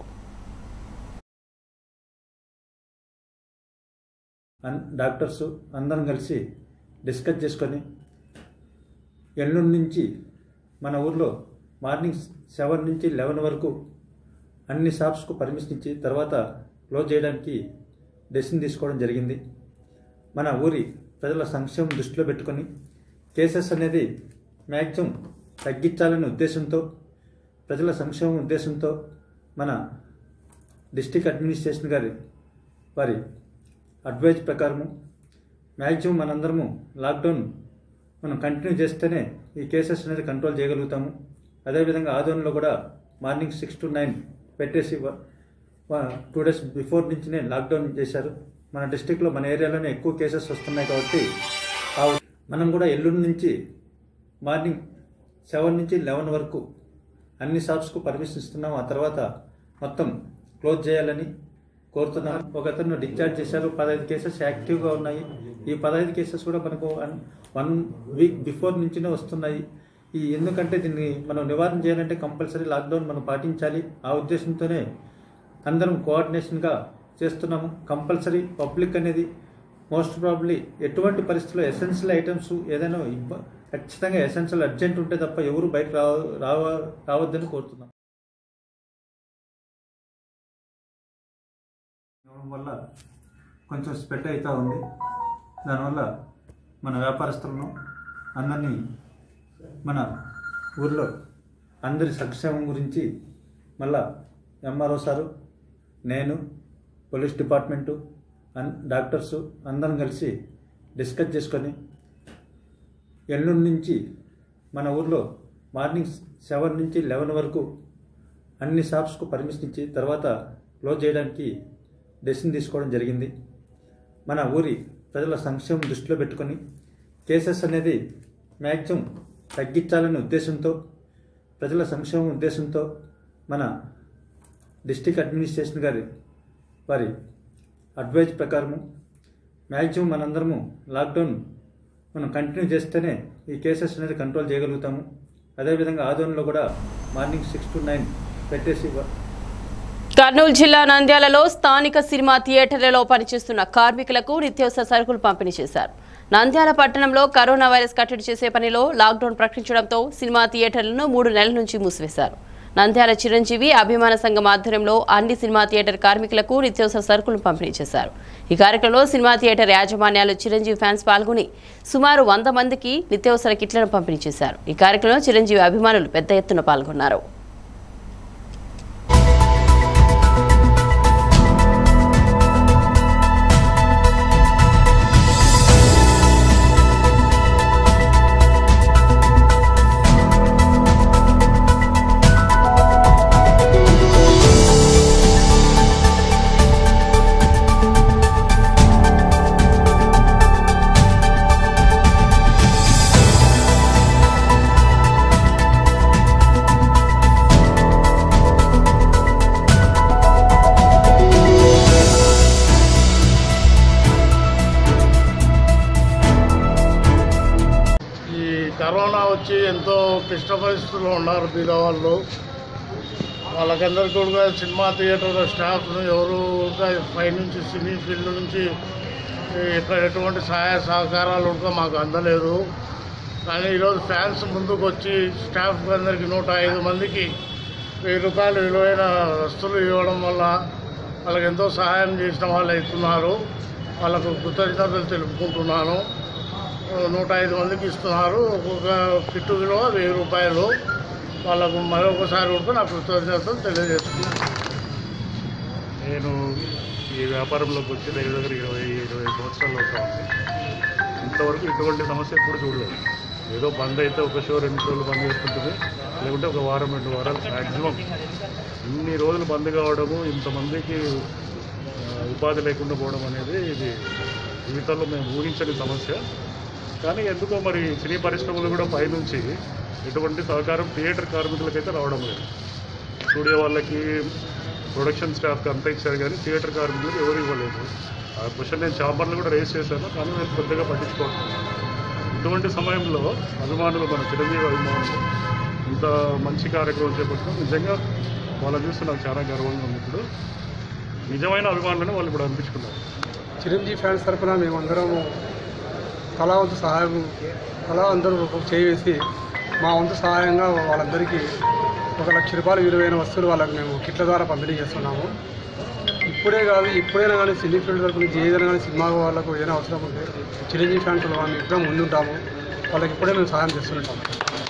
అన్ డాక్టర్స్ అందరం కలిసి డిస్కస్ చేసుకొని ఎల్లుండి నుంచి మన ఊర్లో మార్నింగ్ సెవెన్ నుంచి లెవెన్ వరకు అన్ని షాప్స్కు పర్మిషన్ ఇచ్చి తర్వాత క్లోజ్ చేయడానికి డెసిషన్ తీసుకోవడం జరిగింది మన ఊరి ప్రజల సంక్షేమం దృష్టిలో పెట్టుకొని కేసెస్ అనేది మ్యాక్సిమం తగ్గించాలనే ఉద్దేశంతో ప్రజల సంక్షేమం ఉద్దేశంతో మన డిస్టిక్ అడ్మినిస్ట్రేషన్ గారి వారి అడ్వైజ్ ప్రకారము మ్యాక్సిమం మనందరము లాక్డౌన్ మనం కంటిన్యూ చేస్తేనే ఈ కేసెస్ అనేది కంట్రోల్ చేయగలుగుతాము అదేవిధంగా ఆదోన్లో కూడా మార్నింగ్ సిక్స్ టు నైన్ పెట్టేసి టూ డేస్ బిఫోర్ నుంచినే లాక్డౌన్ చేశారు మన డిస్టిక్లో మన ఏరియాలోనే ఎక్కువ కేసెస్ వస్తున్నాయి కాబట్టి ఆ మనం కూడా ఎల్లుండి నుంచి మార్నింగ్ సెవెన్ నుంచి లెవెన్ వరకు అన్ని షాప్స్కు పర్మిషన్ ఇస్తున్నాం ఆ తర్వాత మొత్తం క్లోజ్ చేయాలని కోరుతున్నాం ఒక అతను డిశ్చార్జ్ చేశారు పదహైదు కేసెస్ యాక్టివ్గా ఉన్నాయి ఈ పదహైదు కేసెస్ కూడా మనకు వన్ వీక్ బిఫోర్ నుంచినే వస్తున్నాయి ఈ ఎందుకంటే దీన్ని మనం నివారణ చేయాలంటే కంపల్సరీ లాక్డౌన్ మనం పాటించాలి ఆ ఉద్దేశంతోనే అందరం కోఆర్డినేషన్గా చేస్తున్నాము కంపల్సరీ పబ్లిక్ అనేది మోస్ట్ ప్రాబ్లీ ఎటువంటి పరిస్థితుల్లో ఎసెన్షియల్ ఐటమ్స్ ఏదైనా ఇబ్బ ఖచ్చితంగా ఎసెన్షియల్ అర్జెంట్ ఉంటే తప్ప ఎవరు బయట రావ రావ రావద్దని కోరుతున్నాం ఇవ్వడం వల్ల కొంచెం స్ప్రెడ్ అవుతూ ఉంది దానివల్ల మన వ్యాపారస్తులను అందరినీ మన ఊర్లో అందరి సంక్షేమం గురించి మళ్ళా ఎంఆర్ఓ సారు నేను పోలీస్ డిపార్ట్మెంటు అన్ డాక్టర్సు అందరం కలిసి డిస్కస్ చేసుకొని ఎల్లుండి నుంచి మన ఊర్లో మార్నింగ్ సెవెన్ నుంచి లెవెన్ వరకు అన్ని షాప్స్కు పర్మిషన్ ఇచ్చి తర్వాత క్లోజ్ చేయడానికి డెసిషన్ తీసుకోవడం జరిగింది మన ఊరి ప్రజల సంక్షేమం దృష్టిలో పెట్టుకొని కేసెస్ అనేది మ్యాక్సిమం తగ్గించాలనే ఉద్దేశంతో ప్రజల సంక్షేమం ఉద్దేశంతో మన డిస్టిక్ అడ్మినిస్ట్రేషన్ గారి వారి అడ్వైజ్ ప్రకారము మ్యాక్సిమం మనందరము లాక్డౌన్ మనం కంటిన్యూ చేస్తేనే ఈ కేసెస్ అనేది కంట్రోల్ చేయగలుగుతాము అదేవిధంగా ఆదోన్లో కూడా మార్నింగ్ సిక్స్ టు నైన్ పెట్టేసి కర్నూలు జిల్లా నంద్యాలలో స్థానిక సినిమా థియేటర్లలో పనిచేస్తున్న కార్మికులకు నిత్యావసర సరుకులు పంపిణీ చేశారు నంద్యాల పట్టణంలో కరోనా వైరస్ కట్టడి చేసే పనిలో లాక్డౌన్ ప్రకటించడంతో సినిమా థియేటర్లను మూడు నెలల నుంచి మూసివేశారు నంద్యాల చిరంజీవి అభిమాన సంఘం ఆధ్వర్యంలో అన్ని సినిమా థియేటర్ కార్మికులకు నిత్యావసర సరుకులు పంపిణీ చేశారు ఈ కార్యక్రమంలో సినిమా థియేటర్ యాజమాన్యాలు చిరంజీవి ఫ్యాన్స్ పాల్గొని సుమారు వంద మందికి నిత్యావసర కిట్లను పంపిణీ చేశారు ఈ కార్యక్రమంలో చిరంజీవి అభిమానులు పెద్ద ఎత్తున పాల్గొన్నారు ఈ కరోనా వచ్చి ఎంతో క్లిష్ట పరిస్థితుల్లో ఉన్నారు బీద వాళ్ళు వాళ్ళకందరికీ కూడా సినిమా థియేటర్ స్టాఫ్ను ఎవరు కూడా పై నుంచి సినీ ఫీల్డ్ నుంచి ఇక్కడ ఎటువంటి సహాయ సహకారాలు కూడా మాకు అందలేదు కానీ ఈరోజు ఫ్యాన్స్ ముందుకు వచ్చి స్టాఫ్ అందరికీ నూట ఐదు మందికి వెయ్యి రూపాయలు విలువైన వస్తువులు ఇవ్వడం వల్ల వాళ్ళకి ఎంతో సహాయం చేసిన వాళ్ళు అవుతున్నారు వాళ్ళకు కృతజ్ఞతలు తెలుపుకుంటున్నాను నూట ఐదు మందికి ఇస్తున్నారు ఒక్కొక్క కిట్టు విలువ వెయ్యి రూపాయలు వాళ్ళకు మరొకసారి కూడా నా కృతజ్ఞతలు తెలియజేస్తున్నాను నేను ఈ వ్యాపారంలోకి వచ్చి దగ్గర దగ్గర ఇరవై ఇరవై సంవత్సరాలు అవుతా ఉంది ఇంతవరకు ఇటువంటి సమస్య ఎప్పుడు చూడలేదు ఏదో బంద్ అయితే ఒక షో రెండు షోలు బంద్ చేసుకుంటుంది లేకుంటే ఒక వారం రెండు వారాలు మ్యాక్సిమం ఇన్ని రోజులు బంద్ కావడము ఇంతమందికి ఆ, ఉపాధి లేకుండా పోవడం అనేది ఇది జీవితంలో మేము ఊహించని సమస్య కానీ ఎందుకో మరి సినీ పరిశ్రమలు కూడా పైనుంచి ఎటువంటి సహకారం థియేటర్ కార్మికులకైతే రావడం లేదు స్టూడియో వాళ్ళకి ప్రొడక్షన్ స్టాఫ్కి అంతా ఇచ్చారు కానీ థియేటర్ కార్మికులకు ఎవరు ఇవ్వలేదు ఆ క్వశ్చన్ నేను చాంబర్లు కూడా రేస్ చేశాను కానీ నేను పెద్దగా పట్టించుకోవట్లేదు ఇటువంటి సమయంలో అభిమానులు మన చిరంజీవి అభిమానులు ఇంత మంచి కార్యక్రమం చేపట్టడం నిజంగా వాళ్ళని చూస్తే నాకు చాలా గర్వంగా ఉంది ఇప్పుడు నిజమైన అభిమానులను వాళ్ళు ఇప్పుడు అనిపించుకున్నారు చిరంజీవి ఫ్యాన్స్ తరఫున మేమందరం తలా వంతు సహాయం తలా అందరూ ఒక చేయి వేసి మా వంతు సహాయంగా వాళ్ళందరికీ ఒక లక్ష రూపాయల విలువైన వస్తువులు వాళ్ళకి మేము కిట్ల ద్వారా పంపిణీ చేస్తున్నాము ఇప్పుడే కాదు ఇప్పుడైనా కానీ సినీ ఫీల్డ్ తరపు నుంచి ఏదైనా కానీ సినిమా వాళ్ళకు ఏదైనా అవసరం ఉంటే చిరంజీవి ఫ్యాన్స్ మేము ఇద్దరం ముందుంటాము వాళ్ళకి ఇప్పుడే మేము సహాయం చేస్తుంటాము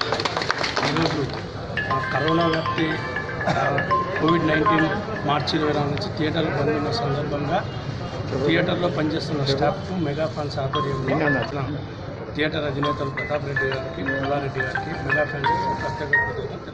ఈరోజు ఆ కరోనా వ్యాప్తి ఆ, కోవిడ్ నైన్టీన్ మార్చి ఇరవై నాలుగు నుంచి థియేటర్లు బంద్ ఉన్న సందర్భంగా థియేటర్లో పనిచేస్తున్న స్టాఫ్కు మెగా ఫ్యాన్స్ ఆధ్వర్యంలో థియేటర్ అధినేతలు ప్రతాప్ రెడ్డి గారికి పుల్లారెడ్డి గారికి మెగా ఫ్యాన్స్ ప్రత్యేక కృతజ్ఞతలు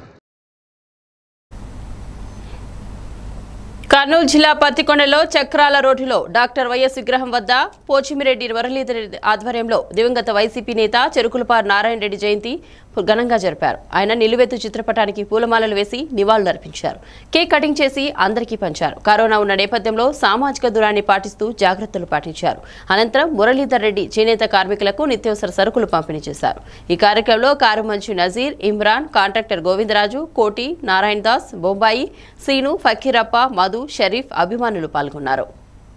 కర్నూలు జిల్లా పత్తికొండలో చక్రాల రోడ్డులో డాక్టర్ వైఎస్ విగ్రహం వద్ద పోచిమిరెడ్డి మురళీధర్ రెడ్డి ఆధ్వర్యంలో దివంగత వైసీపీ నేత చెరుకులపారు నారాయణ రెడ్డి జయంతి ఘనంగా జరిపారు ఆయన నిలువెత్తు చిత్రపటానికి పూలమాలలు వేసి నివాళులర్పించారు కేక్ కటింగ్ చేసి అందరికీ పంచారు కరోనా ఉన్న నేపథ్యంలో సామాజిక దూరాన్ని పాటిస్తూ జాగ్రత్తలు పాటించారు అనంతరం మురళీధర్ రెడ్డి చేనేత కార్మికులకు నిత్యావసర సరుకులు పంపిణీ చేశారు ఈ కార్యక్రమంలో కారుమంచు నజీర్ ఇమ్రాన్ కాంట్రాక్టర్ గోవిందరాజు కోటి నారాయణ దాస్ బొంబాయి శ్రీను ఫకీరప్ప మధు షరీఫ్ అభిమానులు పాల్గొన్నారు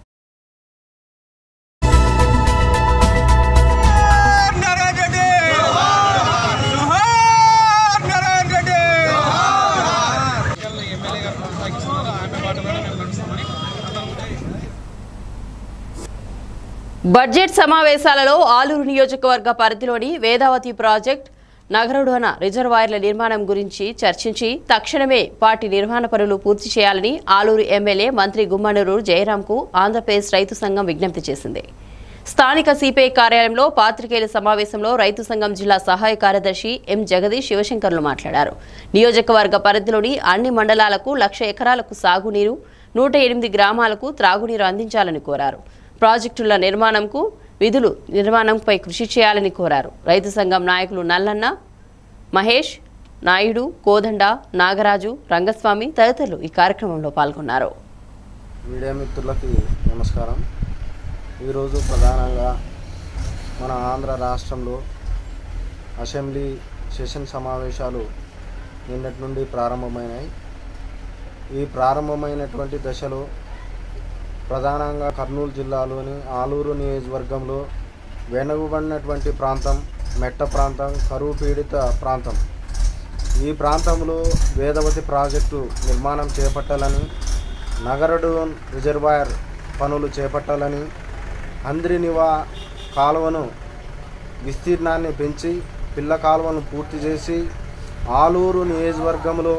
బడ్జెట్ సమావేశాలలో ఆలూరు నియోజకవర్గ పరిధిలోని వేదావతి ప్రాజెక్ట్ నగరుడోన రిజర్వాయర్ల నిర్మాణం గురించి చర్చించి తక్షణమే వాటి నిర్మాణ పనులు పూర్తి చేయాలని ఆలూరు ఎమ్మెల్యే మంత్రి గుమ్మనూరు జయరాంకు ఆంధ్రప్రదేశ్ రైతు సంఘం విజ్ఞప్తి చేసింది స్థానిక సిపిఐ కార్యాలయంలో పాత్రికేయుల సమావేశంలో రైతు సంఘం జిల్లా సహాయ కార్యదర్శి ఎం జగదీష్ శివశంకర్లు మాట్లాడారు నియోజకవర్గ పరిధిలోని అన్ని మండలాలకు లక్ష ఎకరాలకు సాగునీరు నూట ఎనిమిది గ్రామాలకు త్రాగునీరు అందించాలని కోరారు ప్రాజెక్టుల నిర్మాణంకు విధులు నిర్మాణంపై కృషి చేయాలని కోరారు రైతు సంఘం నాయకులు నల్లన్న మహేష్ నాయుడు కోదండ నాగరాజు రంగస్వామి తదితరులు ఈ కార్యక్రమంలో పాల్గొన్నారు మీడియా మిత్రులకి నమస్కారం ఈరోజు ప్రధానంగా మన ఆంధ్ర రాష్ట్రంలో అసెంబ్లీ సెషన్ సమావేశాలు నిన్నటి నుండి ప్రారంభమైనాయి ఈ ప్రారంభమైనటువంటి దశలో ప్రధానంగా కర్నూలు జిల్లాలోని ఆలూరు నియోజకవర్గంలో వెనుకబడినటువంటి ప్రాంతం మెట్ట ప్రాంతం కరువు పీడిత ప్రాంతం ఈ ప్రాంతంలో వేదవతి ప్రాజెక్టు నిర్మాణం చేపట్టాలని నగరడు రిజర్వాయర్ పనులు చేపట్టాలని అంద్రినివా కాలువను విస్తీర్ణాన్ని పెంచి పిల్ల కాలువను పూర్తి చేసి ఆలూరు నియోజకవర్గంలో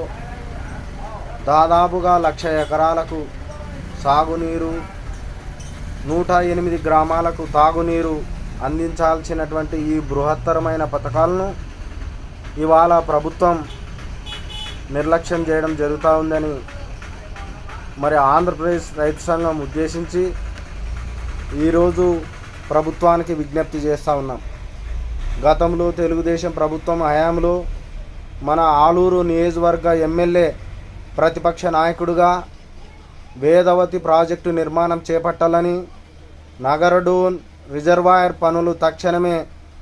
దాదాపుగా లక్ష ఎకరాలకు సాగునీరు నూట ఎనిమిది గ్రామాలకు తాగునీరు అందించాల్సినటువంటి ఈ బృహత్తరమైన పథకాలను ఇవాళ ప్రభుత్వం నిర్లక్ష్యం చేయడం జరుగుతూ ఉందని మరి ఆంధ్రప్రదేశ్ రైతు సంఘం ఉద్దేశించి ఈరోజు ప్రభుత్వానికి విజ్ఞప్తి చేస్తూ ఉన్నాం గతంలో తెలుగుదేశం ప్రభుత్వం హయాంలో మన ఆలూరు నియోజకవర్గ ఎమ్మెల్యే ప్రతిపక్ష నాయకుడుగా వేదవతి ప్రాజెక్టు నిర్మాణం చేపట్టాలని నగరడోన్ రిజర్వాయర్ పనులు తక్షణమే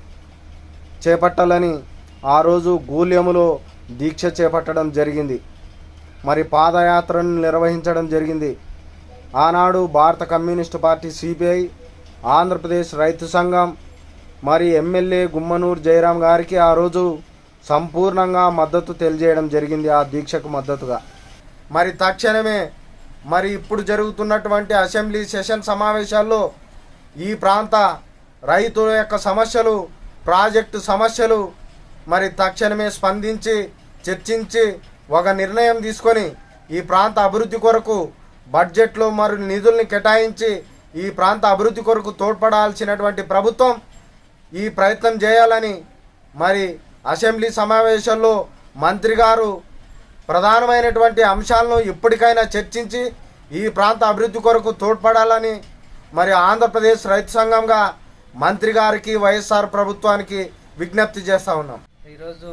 చేపట్టాలని ఆ రోజు గూల్యములో దీక్ష చేపట్టడం జరిగింది మరి పాదయాత్రను నిర్వహించడం జరిగింది ఆనాడు భారత కమ్యూనిస్టు పార్టీ సిపిఐ ఆంధ్రప్రదేశ్ రైతు సంఘం మరి ఎమ్మెల్యే గుమ్మనూరు జయరాం గారికి ఆ రోజు సంపూర్ణంగా మద్దతు తెలియజేయడం జరిగింది ఆ దీక్షకు మద్దతుగా మరి తక్షణమే మరి ఇప్పుడు జరుగుతున్నటువంటి అసెంబ్లీ సెషన్ సమావేశాల్లో ఈ ప్రాంత రైతుల యొక్క సమస్యలు ప్రాజెక్టు సమస్యలు మరి తక్షణమే స్పందించి చర్చించి ఒక నిర్ణయం తీసుకొని ఈ ప్రాంత అభివృద్ధి కొరకు బడ్జెట్లో మరి నిధుల్ని కేటాయించి ఈ ప్రాంత అభివృద్ధి కొరకు తోడ్పడాల్సినటువంటి ప్రభుత్వం ఈ ప్రయత్నం చేయాలని మరి అసెంబ్లీ సమావేశంలో మంత్రి గారు ప్రధానమైనటువంటి అంశాలను ఇప్పటికైనా చర్చించి ఈ ప్రాంత అభివృద్ధి కొరకు తోడ్పడాలని మరి ఆంధ్రప్రదేశ్ రైతు సంఘంగా మంత్రి గారికి వైఎస్ఆర్ ప్రభుత్వానికి విజ్ఞప్తి చేస్తూ ఉన్నాం ఈరోజు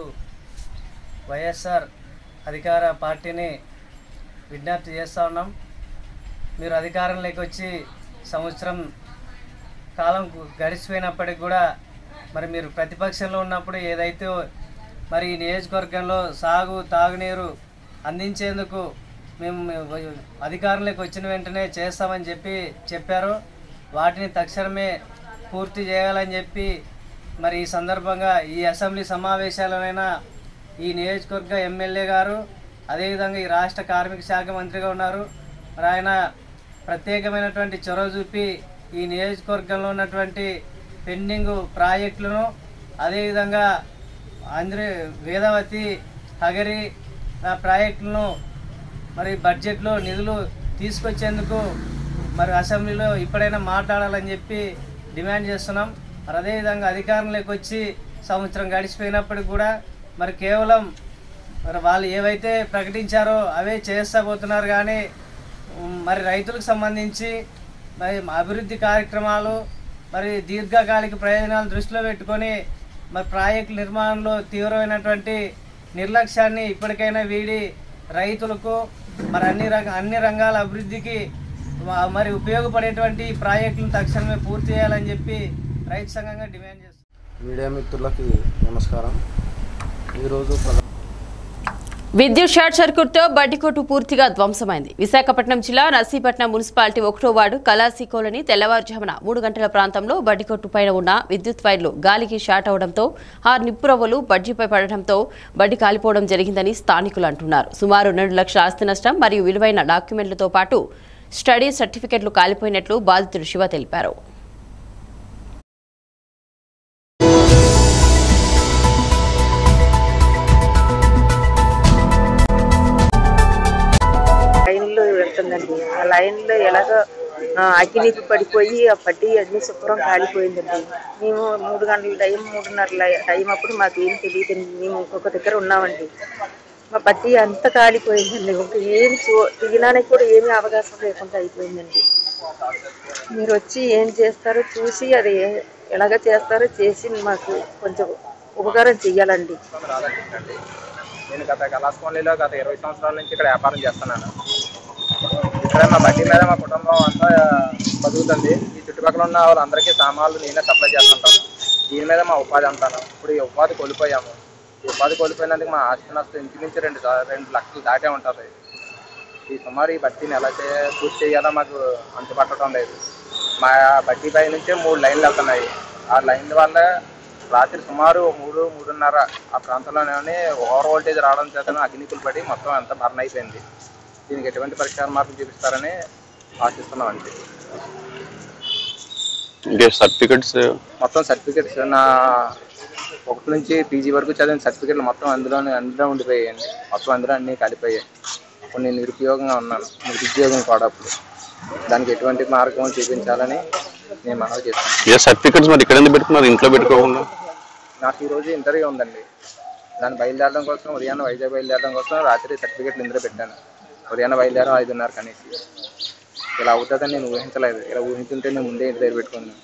వైఎస్ఆర్ అధికార పార్టీని విజ్ఞప్తి చేస్తూ ఉన్నాం మీరు అధికారంలోకి వచ్చి సంవత్సరం కాలం గడిచిపోయినప్పటికి కూడా మరి మీరు ప్రతిపక్షంలో ఉన్నప్పుడు ఏదైతే మరి ఈ నియోజకవర్గంలో సాగు తాగునీరు అందించేందుకు మేము అధికారంలోకి వచ్చిన వెంటనే చేస్తామని చెప్పి చెప్పారు వాటిని తక్షణమే పూర్తి చేయాలని చెప్పి మరి ఈ సందర్భంగా ఈ అసెంబ్లీ సమావేశాలనైనా ఈ నియోజకవర్గ ఎమ్మెల్యే గారు అదేవిధంగా ఈ రాష్ట్ర కార్మిక శాఖ మంత్రిగా ఉన్నారు మరి ఆయన ప్రత్యేకమైనటువంటి చొరవ చూపి ఈ నియోజకవర్గంలో ఉన్నటువంటి పెండింగ్ ప్రాజెక్టులను అదేవిధంగా ఆంధ్ర వేదవతి హగరి ఆ ప్రాజెక్టులను మరి బడ్జెట్లో నిధులు తీసుకొచ్చేందుకు మరి అసెంబ్లీలో ఇప్పుడైనా మాట్లాడాలని చెప్పి డిమాండ్ చేస్తున్నాం మరి అదేవిధంగా అధికారంలోకి వచ్చి సంవత్సరం గడిచిపోయినప్పటికి కూడా మరి కేవలం మరి వాళ్ళు ఏవైతే ప్రకటించారో అవే చేస్తా పోతున్నారు కానీ ఉమ్, మరి రైతులకు సంబంధించి మరి అభివృద్ధి కార్యక్రమాలు మరి దీర్ఘకాలిక ప్రయోజనాలు దృష్టిలో పెట్టుకొని మరి ప్రాజెక్టు నిర్మాణంలో తీవ్రమైనటువంటి నిర్లక్ష్యాన్ని ఇప్పటికైనా వీడి రైతులకు మరి అన్ని రంగ అన్ని రంగాల అభివృద్ధికి మ- మరి ఉపయోగపడేటువంటి ప్రాజెక్టులను తక్షణమే పూర్తి చేయాలని చెప్పి రైతు సంఘంగా డిమాండ్ చేస్తున్నాం మీడియా మిత్రులకి నమస్కారం ఈరోజు ప్రధాన విద్యుత్ షార్ట్ సర్క్యూట్తో బడ్డికోటు పూర్తిగా ధ్వంసమైంది విశాఖపట్నం జిల్లా నర్సీపట్నం మున్సిపాలిటీ ఒకటో వార్డు కలాసి కాలనీ తెల్లవారుజామున మూడు గంటల ప్రాంతంలో బడ్డికొట్టు పైన ఉన్న విద్యుత్ వైర్లు గాలికి షార్ట్ అవడంతో ఆ నిప్పురవ్వలు బడ్జీపై పడటంతో బడ్డి కాలిపోవడం జరిగిందని స్థానికులు అంటున్నారు సుమారు రెండు లక్షల ఆస్తి నష్టం మరియు విలువైన డాక్యుమెంట్లతో పాటు స్టడీ సర్టిఫికెట్లు కాలిపోయినట్లు బాధితుడు శివ తెలిపారు లైన్లో వెళ్తుందండి ఆ లైన్లో ఎలాగో ఆ, అగ్గినీకు పడిపోయి ఆ పట్టి అన్ని శుభ్రం కాలిపోయిందండి మేము మూడు గంటల టైం మూడున్నర లై- టైం అప్పుడు మాకు ఏం తెలియదండి మేము ఇంకొక దగ్గర ఉన్నామండి మా పట్టి అంత కాలిపోయిందండి ఇంకా ఏమి చూ తీయడానికి కూడా ఏమీ అవకాశం లేకుండా అయిపోయిందండి మీరు వచ్చి ఏం చేస్తారో చూసి అది ఏ- ఎలాగ చేస్తారో చేసి మాకు కొంచెం ఉపకారం చెయ్యాలండి నేను గత కళాస్వామిలో గత ఇరవై సంవత్సరాల నుంచి ఇక్కడ వ్యాపారం చేస్తున్నాను ఇక్కడ మా బడ్డీ మీద మా కుటుంబం అంతా బతుకుతుంది ఈ చుట్టుపక్కల ఉన్న వాళ్ళందరికీ సామాన్లు నేనే సప్లై చేస్తుంటాను దీని మీద మా ఉపాధి అంటాను ఇప్పుడు ఈ ఉపాధి కోల్పోయాము ఈ ఉపాధి కోల్పోయినందుకు మా ఆస్తి నష్టం ఇంచుమించు రెండు సా- రెండు లక్షలు దాటే ఉంటుంది ఈ సుమారు ఈ బట్టీని ఎలా చే పూర్తి చేయాలో మాకు అంతుపట్టడం లేదు మా బడ్డీ పై నుంచే మూడు లైన్లు వెళ్తున్నాయి ఆ లైన్ల వల్ల రాత్రి సుమారు మూడు మూడున్నర ఆ ప్రాంతంలోనే ఓవర్ వోల్టేజ్ రావడం చేత అగ్నికులు పడి మొత్తం అంతా బర్న్ అయిపోయింది దీనికి ఎటువంటి పరిష్కార మార్గం చూపిస్తారని ఆశిస్తున్నాం అంతే ఇంకే సర్టిఫికెట్స్ మొత్తం సర్టిఫికెట్స్ నా ఒకటి నుంచి పీజీ వరకు చదివిన సర్టిఫికెట్లు మొత్తం అందులోనే అందులో ఉండిపోయాయండి మొత్తం అందులో అన్నీ కలిపోయాయి ఇప్పుడు నేను నిరుపయోగంగా ఉన్నాను నిరుద్యోగం కూడా అప్పుడు దానికి ఎటువంటి మార్గం చూపించాలని నేను మనవి చేస్తాను ఏ సర్టిఫికెట్స్ మరి ఇక్కడ ఎందుకు పెట్టుకున్నారు ఇంట్లో పెట్టుకోకుండా నాకు ఈ రోజు ఇంటర్వ్యూ ఉందండి దాన్ని బయలుదేరడం కోసం ఉదయాన్నే వైజాగ్ బయలుదేరడం కోసం రాత్రి సర్టిఫికెట్లు ఇందులో పెట్టాను ఉదయాన్నే బయలుదేరం ఐదున్నర కనేసి ఇలా అవుతుందని నేను ఊహించలేదు ఇలా ఊహించుంటే నేను ముందే ఇంటి దగ్గర పెట్టుకున్నాను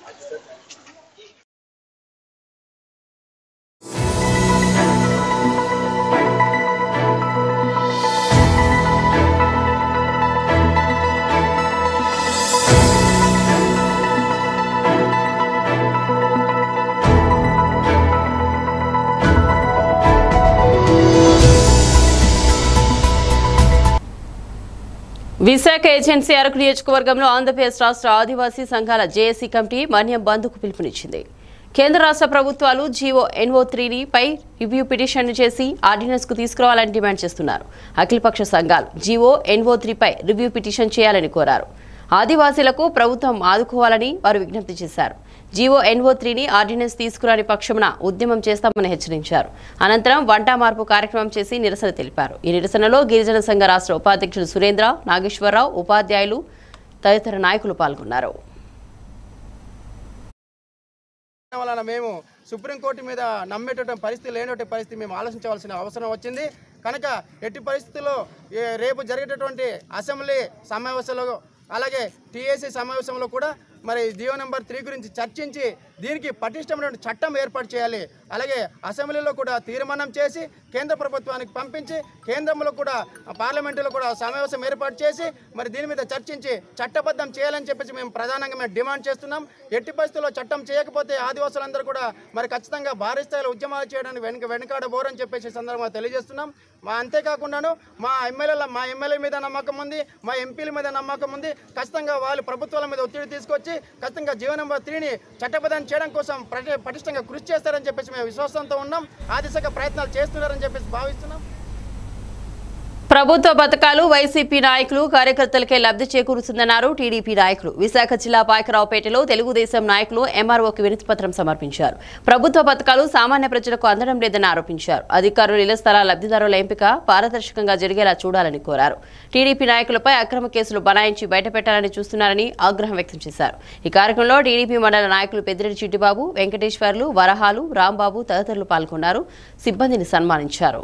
విశాఖ ఏజెన్సీ అరకు నియోజకవర్గంలో ఆంధ్రప్రదేశ్ రాష్ట్ర ఆదివాసీ సంఘాల జేఏసీ కమిటీ మన్యం బంద్కు పిలుపునిచ్చింది కేంద్ర రాష్ట్ర ప్రభుత్వాలు జీవో ఎన్ఓ త్రీని పై రివ్యూ పిటిషన్ చేసి ఆర్డినెన్స్ కు తీసుకురావాలని డిమాండ్ చేస్తున్నారు అఖిలపక్ష సంఘాలు జీవో ఎన్ఓ త్రీపై రివ్యూ పిటిషన్ చేయాలని కోరారు ఆదివాసీలకు ప్రభుత్వం ఆదుకోవాలని వారు విజ్ఞప్తి చేశారు జీవో ఎన్ఓ త్రీని ఆర్డినెన్స్ తీసుకురాని పక్షమున ఉద్యమం చేస్తామని హెచ్చరించారు అనంతరం వంట మార్పు కార్యక్రమం చేసి నిరసన తెలిపారు ఈ నిరసనలో గిరిజన సంఘ రాష్ట్ర ఉపాధ్యక్షుడు సురేంద్ర నాగేశ్వరరావు ఉపాధ్యాయులు తదితర నాయకులు పాల్గొన్నారు వలన మేము సుప్రీంకోర్టు మీద నమ్మేటటువంటి పరిస్థితి లేనటువంటి పరిస్థితి మేము ఆలోచించవలసిన అవసరం వచ్చింది కనుక ఎట్టి పరిస్థితుల్లో ఏ- రేపు జరిగేటటువంటి అసెంబ్లీ సమావేశంలో అలాగే టీఏసీ సమావేశంలో కూడా మరి జియో నెంబర్ త్రీ గురించి చర్చించి దీనికి పటిష్టమైన చట్టం ఏర్పాటు చేయాలి అలాగే అసెంబ్లీలో కూడా తీర్మానం చేసి కేంద్ర ప్రభుత్వానికి పంపించి కేంద్రంలో కూడా పార్లమెంటులో కూడా సమావేశం ఏర్పాటు చేసి మరి దీని మీద చర్చించి చట్టబద్ధం చేయాలని చెప్పేసి మేము ప్రధానంగా మేము డిమాండ్ చేస్తున్నాం ఎట్టి పరిస్థితుల్లో చట్టం చేయకపోతే ఆదివాసులందరూ కూడా మరి ఖచ్చితంగా భారీ స్థాయిలో ఉద్యమాలు చేయడానికి వెనుక వెనుకాడబోరని చెప్పేసి ఈ సందర్భంగా తెలియజేస్తున్నాం మా అంతేకాకుండాను మా ఎమ్మెల్యేల మా ఎమ్మెల్యే మీద నమ్మకం ఉంది మా ఎంపీల మీద నమ్మకం ఉంది ఖచ్చితంగా వాళ్ళు ప్రభుత్వాల మీద ఒత్తిడి తీసుకొచ్చి ఖచ్చితంగా జీవో నెంబర్ త్రీని చట్టబద్ధం చేయడం కోసం పటి- పటిష్టంగా కృషి చేస్తారని చెప్పేసి మేము విశ్వాసంతో ఉన్నాం ఆ దిశగా ప్రయత్నాలు చేస్తున్నారని చెప్పేసి భావిస్తున్నాం ప్రభుత్వ పథకాలు వైసీపీ నాయకులు కార్యకర్తలకే లబ్ధి చేకూరుతుందన్నారు టీడీపీ నాయకులు విశాఖ జిల్లా పాయకరావుపేటలో తెలుగుదేశం నాయకులు ఎంఆర్ఓకి వినతి పత్రం సమర్పించారు ప్రభుత్వ పథకాలు సామాన్య ప్రజలకు అందడం లేదని ఆరోపించారు అధికారులు ఇళ్ల స్థలాల లబ్ధిదారుల ఎంపిక పారదర్శకంగా జరిగేలా చూడాలని కోరారు టీడీపీ నాయకులపై అక్రమ కేసులు బనాయించి బయటపెట్టాలని చూస్తున్నారని ఆగ్రహం వ్యక్తం చేశారు ఈ కార్యక్రమంలో టీడీపీ మండల నాయకులు పెద్దిరెడ్డి చిట్టిబాబు వెంకటేశ్వర్లు వరహాలు రాంబాబు తదితరులు పాల్గొన్నారు సిబ్బందిని సన్మానించారు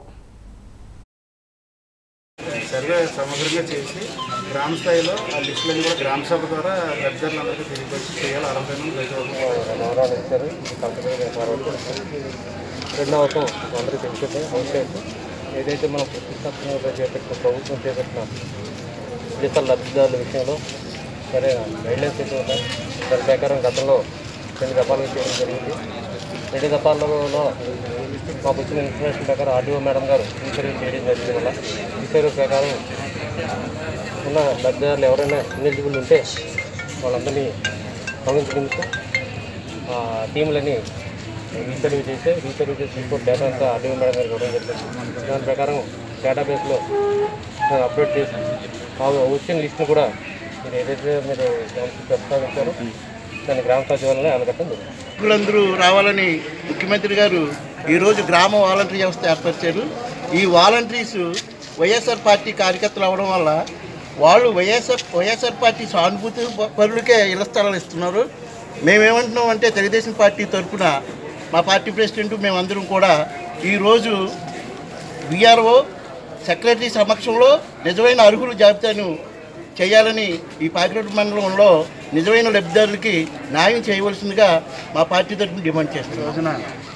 సర్వే సమగ్రంగా చేసి గ్రామ స్థాయిలో ఆ లిస్టులన్నీ కూడా గ్రామ సభ ద్వారా లబ్ధిదారులందరికీ తెలియపరిచి చేయాలి అర్హతను వివరాలు ఇచ్చారు ఇది కంపెనీ రెండవ అవసరం అందరికీ తెలిసిందే అవుట్లెట్ ఏదైతే మనం ప్రతిష్టాత్మకంగా చేపట్టిన ప్రభుత్వం చేపట్టిన ఇతర లబ్ధిదారుల విషయంలో సరే గైడ్లైన్స్ అయితే ఉన్నాయి దాని ప్రకారం గతంలో రెండు దఫాలుగా చేయడం జరిగింది రెండు దఫాలలో మాకు వచ్చిన ఇన్ఫర్మేషన్ ప్రకారం ఆర్డీఓ మేడం గారు ఈ సర్వే చేయడం జరిగింది వల్ల ఈ సర్వే ప్రకారం ఉన్న లబ్ధిదారులు ఎవరైనా ఇన్ఎలిజిబుల్ ఉంటే వాళ్ళందరినీ గమనించుకుంటూ ఆ టీంలని రీసర్వ్ చేసి రీసర్వ్ చేసి రిపోర్ట్ డేటా అంతా ఆర్డీఓ మేడం గారికి ఇవ్వడం జరిగింది దాని ప్రకారం డేటాబేస్లో అప్డేట్ చేసి ఆ వచ్చిన లిస్ట్ని కూడా మీరు ఏదైతే మీరు ప్రస్తావించారో దాన్ని గ్రామ సచివాలయంలో అలగట్టడం జరిగింది నాయకులందరూ రావాలని ముఖ్యమంత్రి గారు ఈరోజు గ్రామ వాలంటరీ వ్యవస్థ ఏర్పరిచారు ఈ వాలంటీర్స్ వైఎస్ఆర్ పార్టీ కార్యకర్తలు అవడం వల్ల వాళ్ళు వైఎస్ఆర్ వైఎస్ఆర్ పార్టీ సానుభూతి పరులకే ఇళ్ల స్థలాలు ఇస్తున్నారు మేమేమంటున్నాం అంటే తెలుగుదేశం పార్టీ తరఫున మా పార్టీ ప్రెసిడెంట్ మేమందరం కూడా ఈరోజు విఆర్ఓ సెక్రటరీ సమక్షంలో నిజమైన అర్హుల జాబితాను చేయాలని ఈ పాకిరెడ్డి మండలంలో నిజమైన లబ్ధిదారులకి న్యాయం చేయవలసిందిగా మా పార్టీ తరఫున డిమాండ్ చేస్తున్నాం రోజున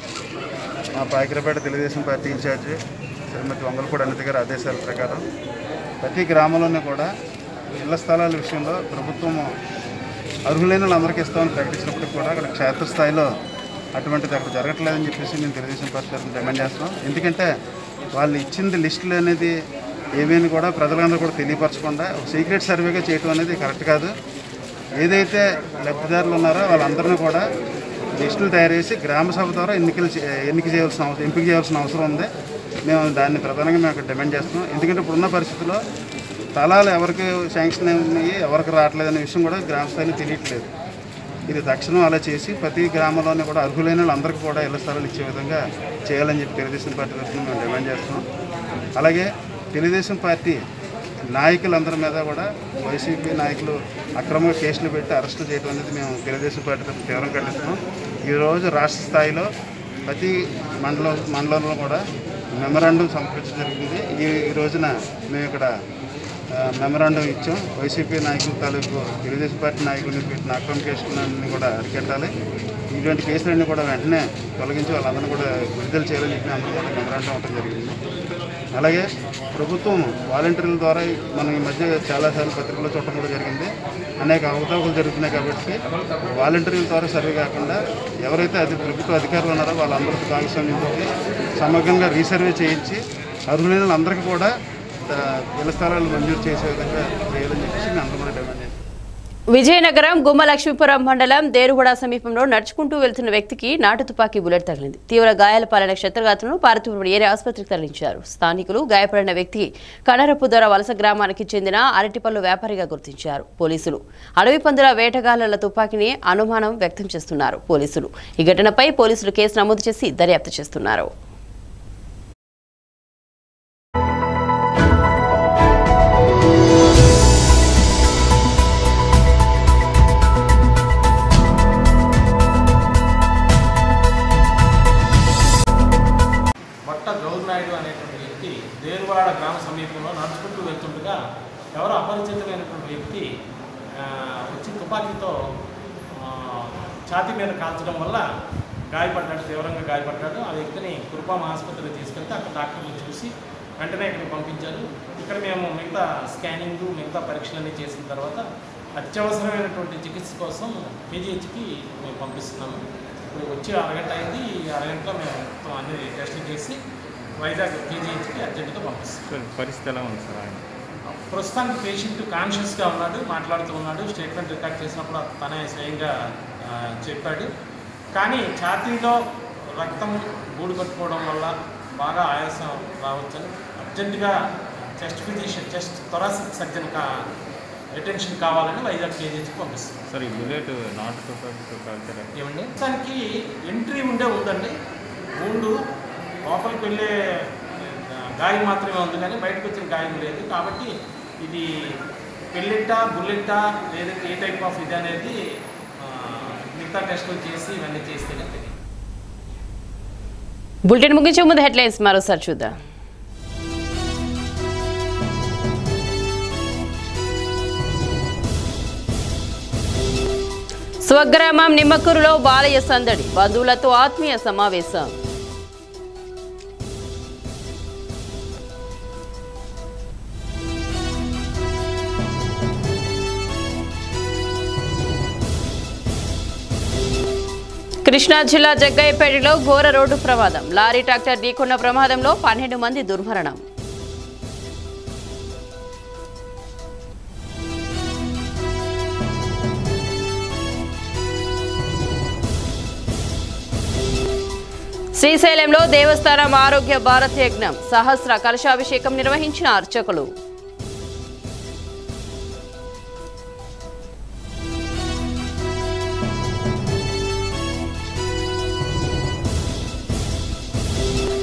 మా పాకిరపేట తెలుగుదేశం పార్టీ ఇన్ఛార్జి శ్రీమతి వంగలపూడి అనిత గారి ఆదేశాల ప్రకారం ప్రతి గ్రామంలోనే కూడా ఇళ్ల స్థలాల విషయంలో ప్రభుత్వం అర్హులైన వాళ్ళందరికీ ఇస్తామని ప్రకటించినప్పటికీ కూడా అక్కడ క్షేత్రస్థాయిలో అటువంటిది అక్కడ జరగట్లేదని చెప్పేసి మేము తెలుగుదేశం పార్టీ తరఫున డిమాండ్ చేస్తున్నాం ఎందుకంటే వాళ్ళు ఇచ్చింది లిస్టులు అనేది ఏమేమి కూడా ప్రజలందరూ కూడా తెలియపరచకుండా ఒక సీక్రెట్ సర్వేగా చేయటం అనేది కరెక్ట్ కాదు ఏదైతే లబ్ధిదారులు ఉన్నారో వాళ్ళందరినీ కూడా లిస్టులు తయారు చేసి గ్రామ సభ ద్వారా ఎన్నికలు చే- ఎన్నిక చేయాల్సిన అవసరం ఎంపిక చేయాల్సిన అవసరం ఉంది మేము దాన్ని ప్రధానంగా మేము అక్కడ డిమాండ్ చేస్తున్నాం ఎందుకంటే ఇప్పుడున్న పరిస్థితుల్లో స్థలాలు ఎవరికి శాంక్షన్ అయ్యి ఎవరికి రావట్లేదు అనే విషయం కూడా గ్రామ స్థాయిలో తెలియట్లేదు ఇది తక్షణం అలా చేసి ప్రతి గ్రామంలోనే కూడా అర్హులైన వాళ్ళందరికీ కూడా ఇళ్ల స్థలాలు ఇచ్చే విధంగా చేయాలని చెప్పి తెలుగుదేశం పార్టీ తరఫున మేము డిమాండ్ చేస్తున్నాం అలాగే తెలుగుదేశం పార్టీ నాయకులందరి మీద కూడా వైసీపీ నాయకులు అక్రమ కేసులు పెట్టి అరెస్టులు చేయడం అనేది మేము తెలుగుదేశం పార్టీ తరఫున తీవ్రంగా ఖండిస్తున్నాం ఈరోజు రాష్ట్ర స్థాయిలో ప్రతి మండలం మండలంలో కూడా మెమరాండం సమర్పించడం జరిగింది ఈ ఈ రోజున మేము ఇక్కడ ఆ, మెమరాండం ఇచ్చాం వైసీపీ నాయకుల తాలూకు తెలుగుదేశం పార్టీ నాయకులు పెట్టిన అక్రమ కేసులన్నీ కూడా అరికట్టాలి ఇటువంటి కేసులన్నీ కూడా వెంటనే తొలగించి వాళ్ళందరినీ కూడా విడుదల చేయాలని చెప్పి అందరూ కూడా మెమరాండం ఇవ్వడం జరిగింది అలాగే ప్రభుత్వం వాలంటీర్ల ద్వారా మనం ఈ మధ్య చాలాసార్లు పత్రికల్లో చూడటం కూడా జరిగింది అనేక అవకతవకలు జరుగుతున్నాయి కాబట్టి వాలంటీర్ల ద్వారా సర్వే కాకుండా ఎవరైతే అది ప్రభుత్వ అధికారులు ఉన్నారో వాళ్ళందరితో భాగస్వామ్యంతో సమగ్రంగా రీసర్వే చేయించి అర్హులైన వాళ్ళందరికీ కూడా ఆ, ఇళ్ల స్థలాలు మంజూరు చేసే విధంగా చేయాలని చెప్పేసి మేము అందరం కూడా డిమాండ్ చేస్తాం విజయనగరం గుమ్మ లక్ష్మీపురం మండలం దేరుగుడ సమీపంలో నడుచుకుంటూ వెళ్తున్న వ్యక్తికి నాటు తుపాకీ బుల్లెట్ తగిలింది తీవ్ర గాయాల పాలైన క్షత్రగాత్రను పార్వతీపురం ఏరియా ఆసుపత్రికి తరలించారు స్థానికులు గాయపడిన వ్యక్తి కనరపు దొర వలస గ్రామానికి చెందిన అరటిపళ్ళు వ్యాపారిగా గుర్తించారు పోలీసులు అడవి పందుల వేటగాళ్ల తుపాకీని అనుమానం వ్యక్తం చేస్తున్నారు పోలీసులు ఈ ఘటనపై పోలీసులు కేసు నమోదు చేసి దర్యాప్తు చేస్తున్నారు బట్ట గౌరనాయుడు అనేటువంటి వ్యక్తి దేరువాడ గ్రామ సమీపంలో నడుచుకుంటూ వెళ్తుండగా ఎవరో అపరిచితమైనటువంటి వ్యక్తి ఆ, వచ్చి తుపాకీతో ఆ, ఛాతీ మీద కాల్చడం వల్ల గాయపడ్డాడు తీవ్రంగా గాయపడ్డాడు ఆ వ్యక్తిని కురుపాం ఆసుపత్రికి తీసుకెళ్తే అక్కడ డాక్టర్లు చూసి వెంటనే ఇక్కడికి పంపించారు ఇక్కడ మేము మిగతా స్కానింగ్ మిగతా పరీక్షలన్నీ చేసిన తర్వాత అత్యవసరమైనటువంటి చికిత్స కోసం కేజీహెచ్కి మేము పంపిస్తున్నాము ఇప్పుడు వచ్చి అరగంట అయింది ఈ అరగంటలో మేము మొత్తం అన్ని టెస్టులు చేసి వైజాగ్ కేజీహెచ్కి అర్జెంటుగా పంపిస్తాం పరిస్థితి ఎలా ఉంది సార్ ఆయన ప్రస్తుతానికి పేషెంట్ కాన్షియస్గా ఉన్నాడు మాట్లాడుతూ ఉన్నాడు స్టేట్మెంట్ రికార్డ్ చేసినప్పుడు తనే స్వయంగా ఆ, చెప్పాడు కానీ ఛాతీలో రక్తం గూడు కట్టుకోవడం వల్ల బాగా ఆయాసం రావచ్చని అర్జెంటుగా chest physician chest thoracic surgeon కా అటెన్షన్ కావాలని వైజాగ్ కేజీహెచ్కి పంపిస్తాం సార్ ఈ బుల్లెట్ నాటు తుపాకీతో కాల్చారా ఏమండి దానికి ఎంట్రీ ఉండే ఉందండి ముందు లోపలికి వెళ్ళే ఆ, గాయం మాత్రమే ఉంది కానీ బయటకు వచ్చిన గాయం లేదు కాబట్టి ఇది పెల్లెట్టా బుల్లెట్టా లేదంటే ఏ టైప్ ఆఫ్ ఇది అనేది ఆ, మిగతా టెస్టులు చేసి ఇవన్నీ చేస్తేనే తెలియదు బులెటిన్ ముగించే ముందు హెడ్లైన్స్ మరోసారి చూద్దాం స్వగ్రామం నిమ్మకూరులో బాలయ్య సందడి బంధువులతో ఆత్మీయ సమావేశం కృష్ణా జిల్లా జగ్గయ్యపేటలో ఘోర రోడ్డు ప్రమాదం లారీ ట్రాక్టర్ ఢీకొన్న ప్రమాదంలో పన్నెండు మంది దుర్మరణం శ్రీశైలంలో దేవస్థానం ఆరోగ్య భారత్ యజ్ఞం సహస్ర కలశాభిషేకం నిర్వహించిన అర్చకులు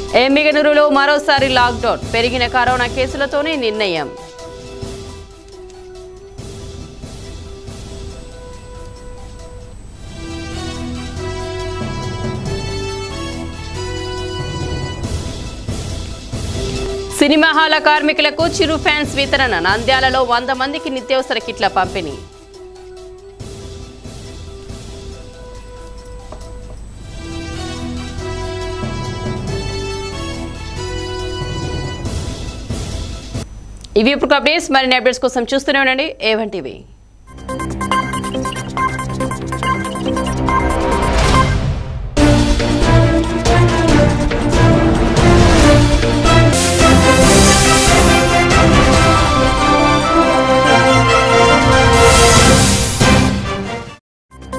ఎమ్మిగనూరులో మరోసారి లాక్డౌన్ పెరిగిన కరోనా కేసులతోనే నిర్ణయం సినిమా హాల కార్మికులకు చిరు ఫ్యాన్స్ వితరణ నంద్యాలలో వంద మందికి నిత్యావసర కిట్ల పంపిణీ ఇవి ఇప్పుడు అప్డేట్స్ మరిన్ని అప్డేట్స్ కోసం చూస్తూనే ఉండండి ఏవన్ టీవీ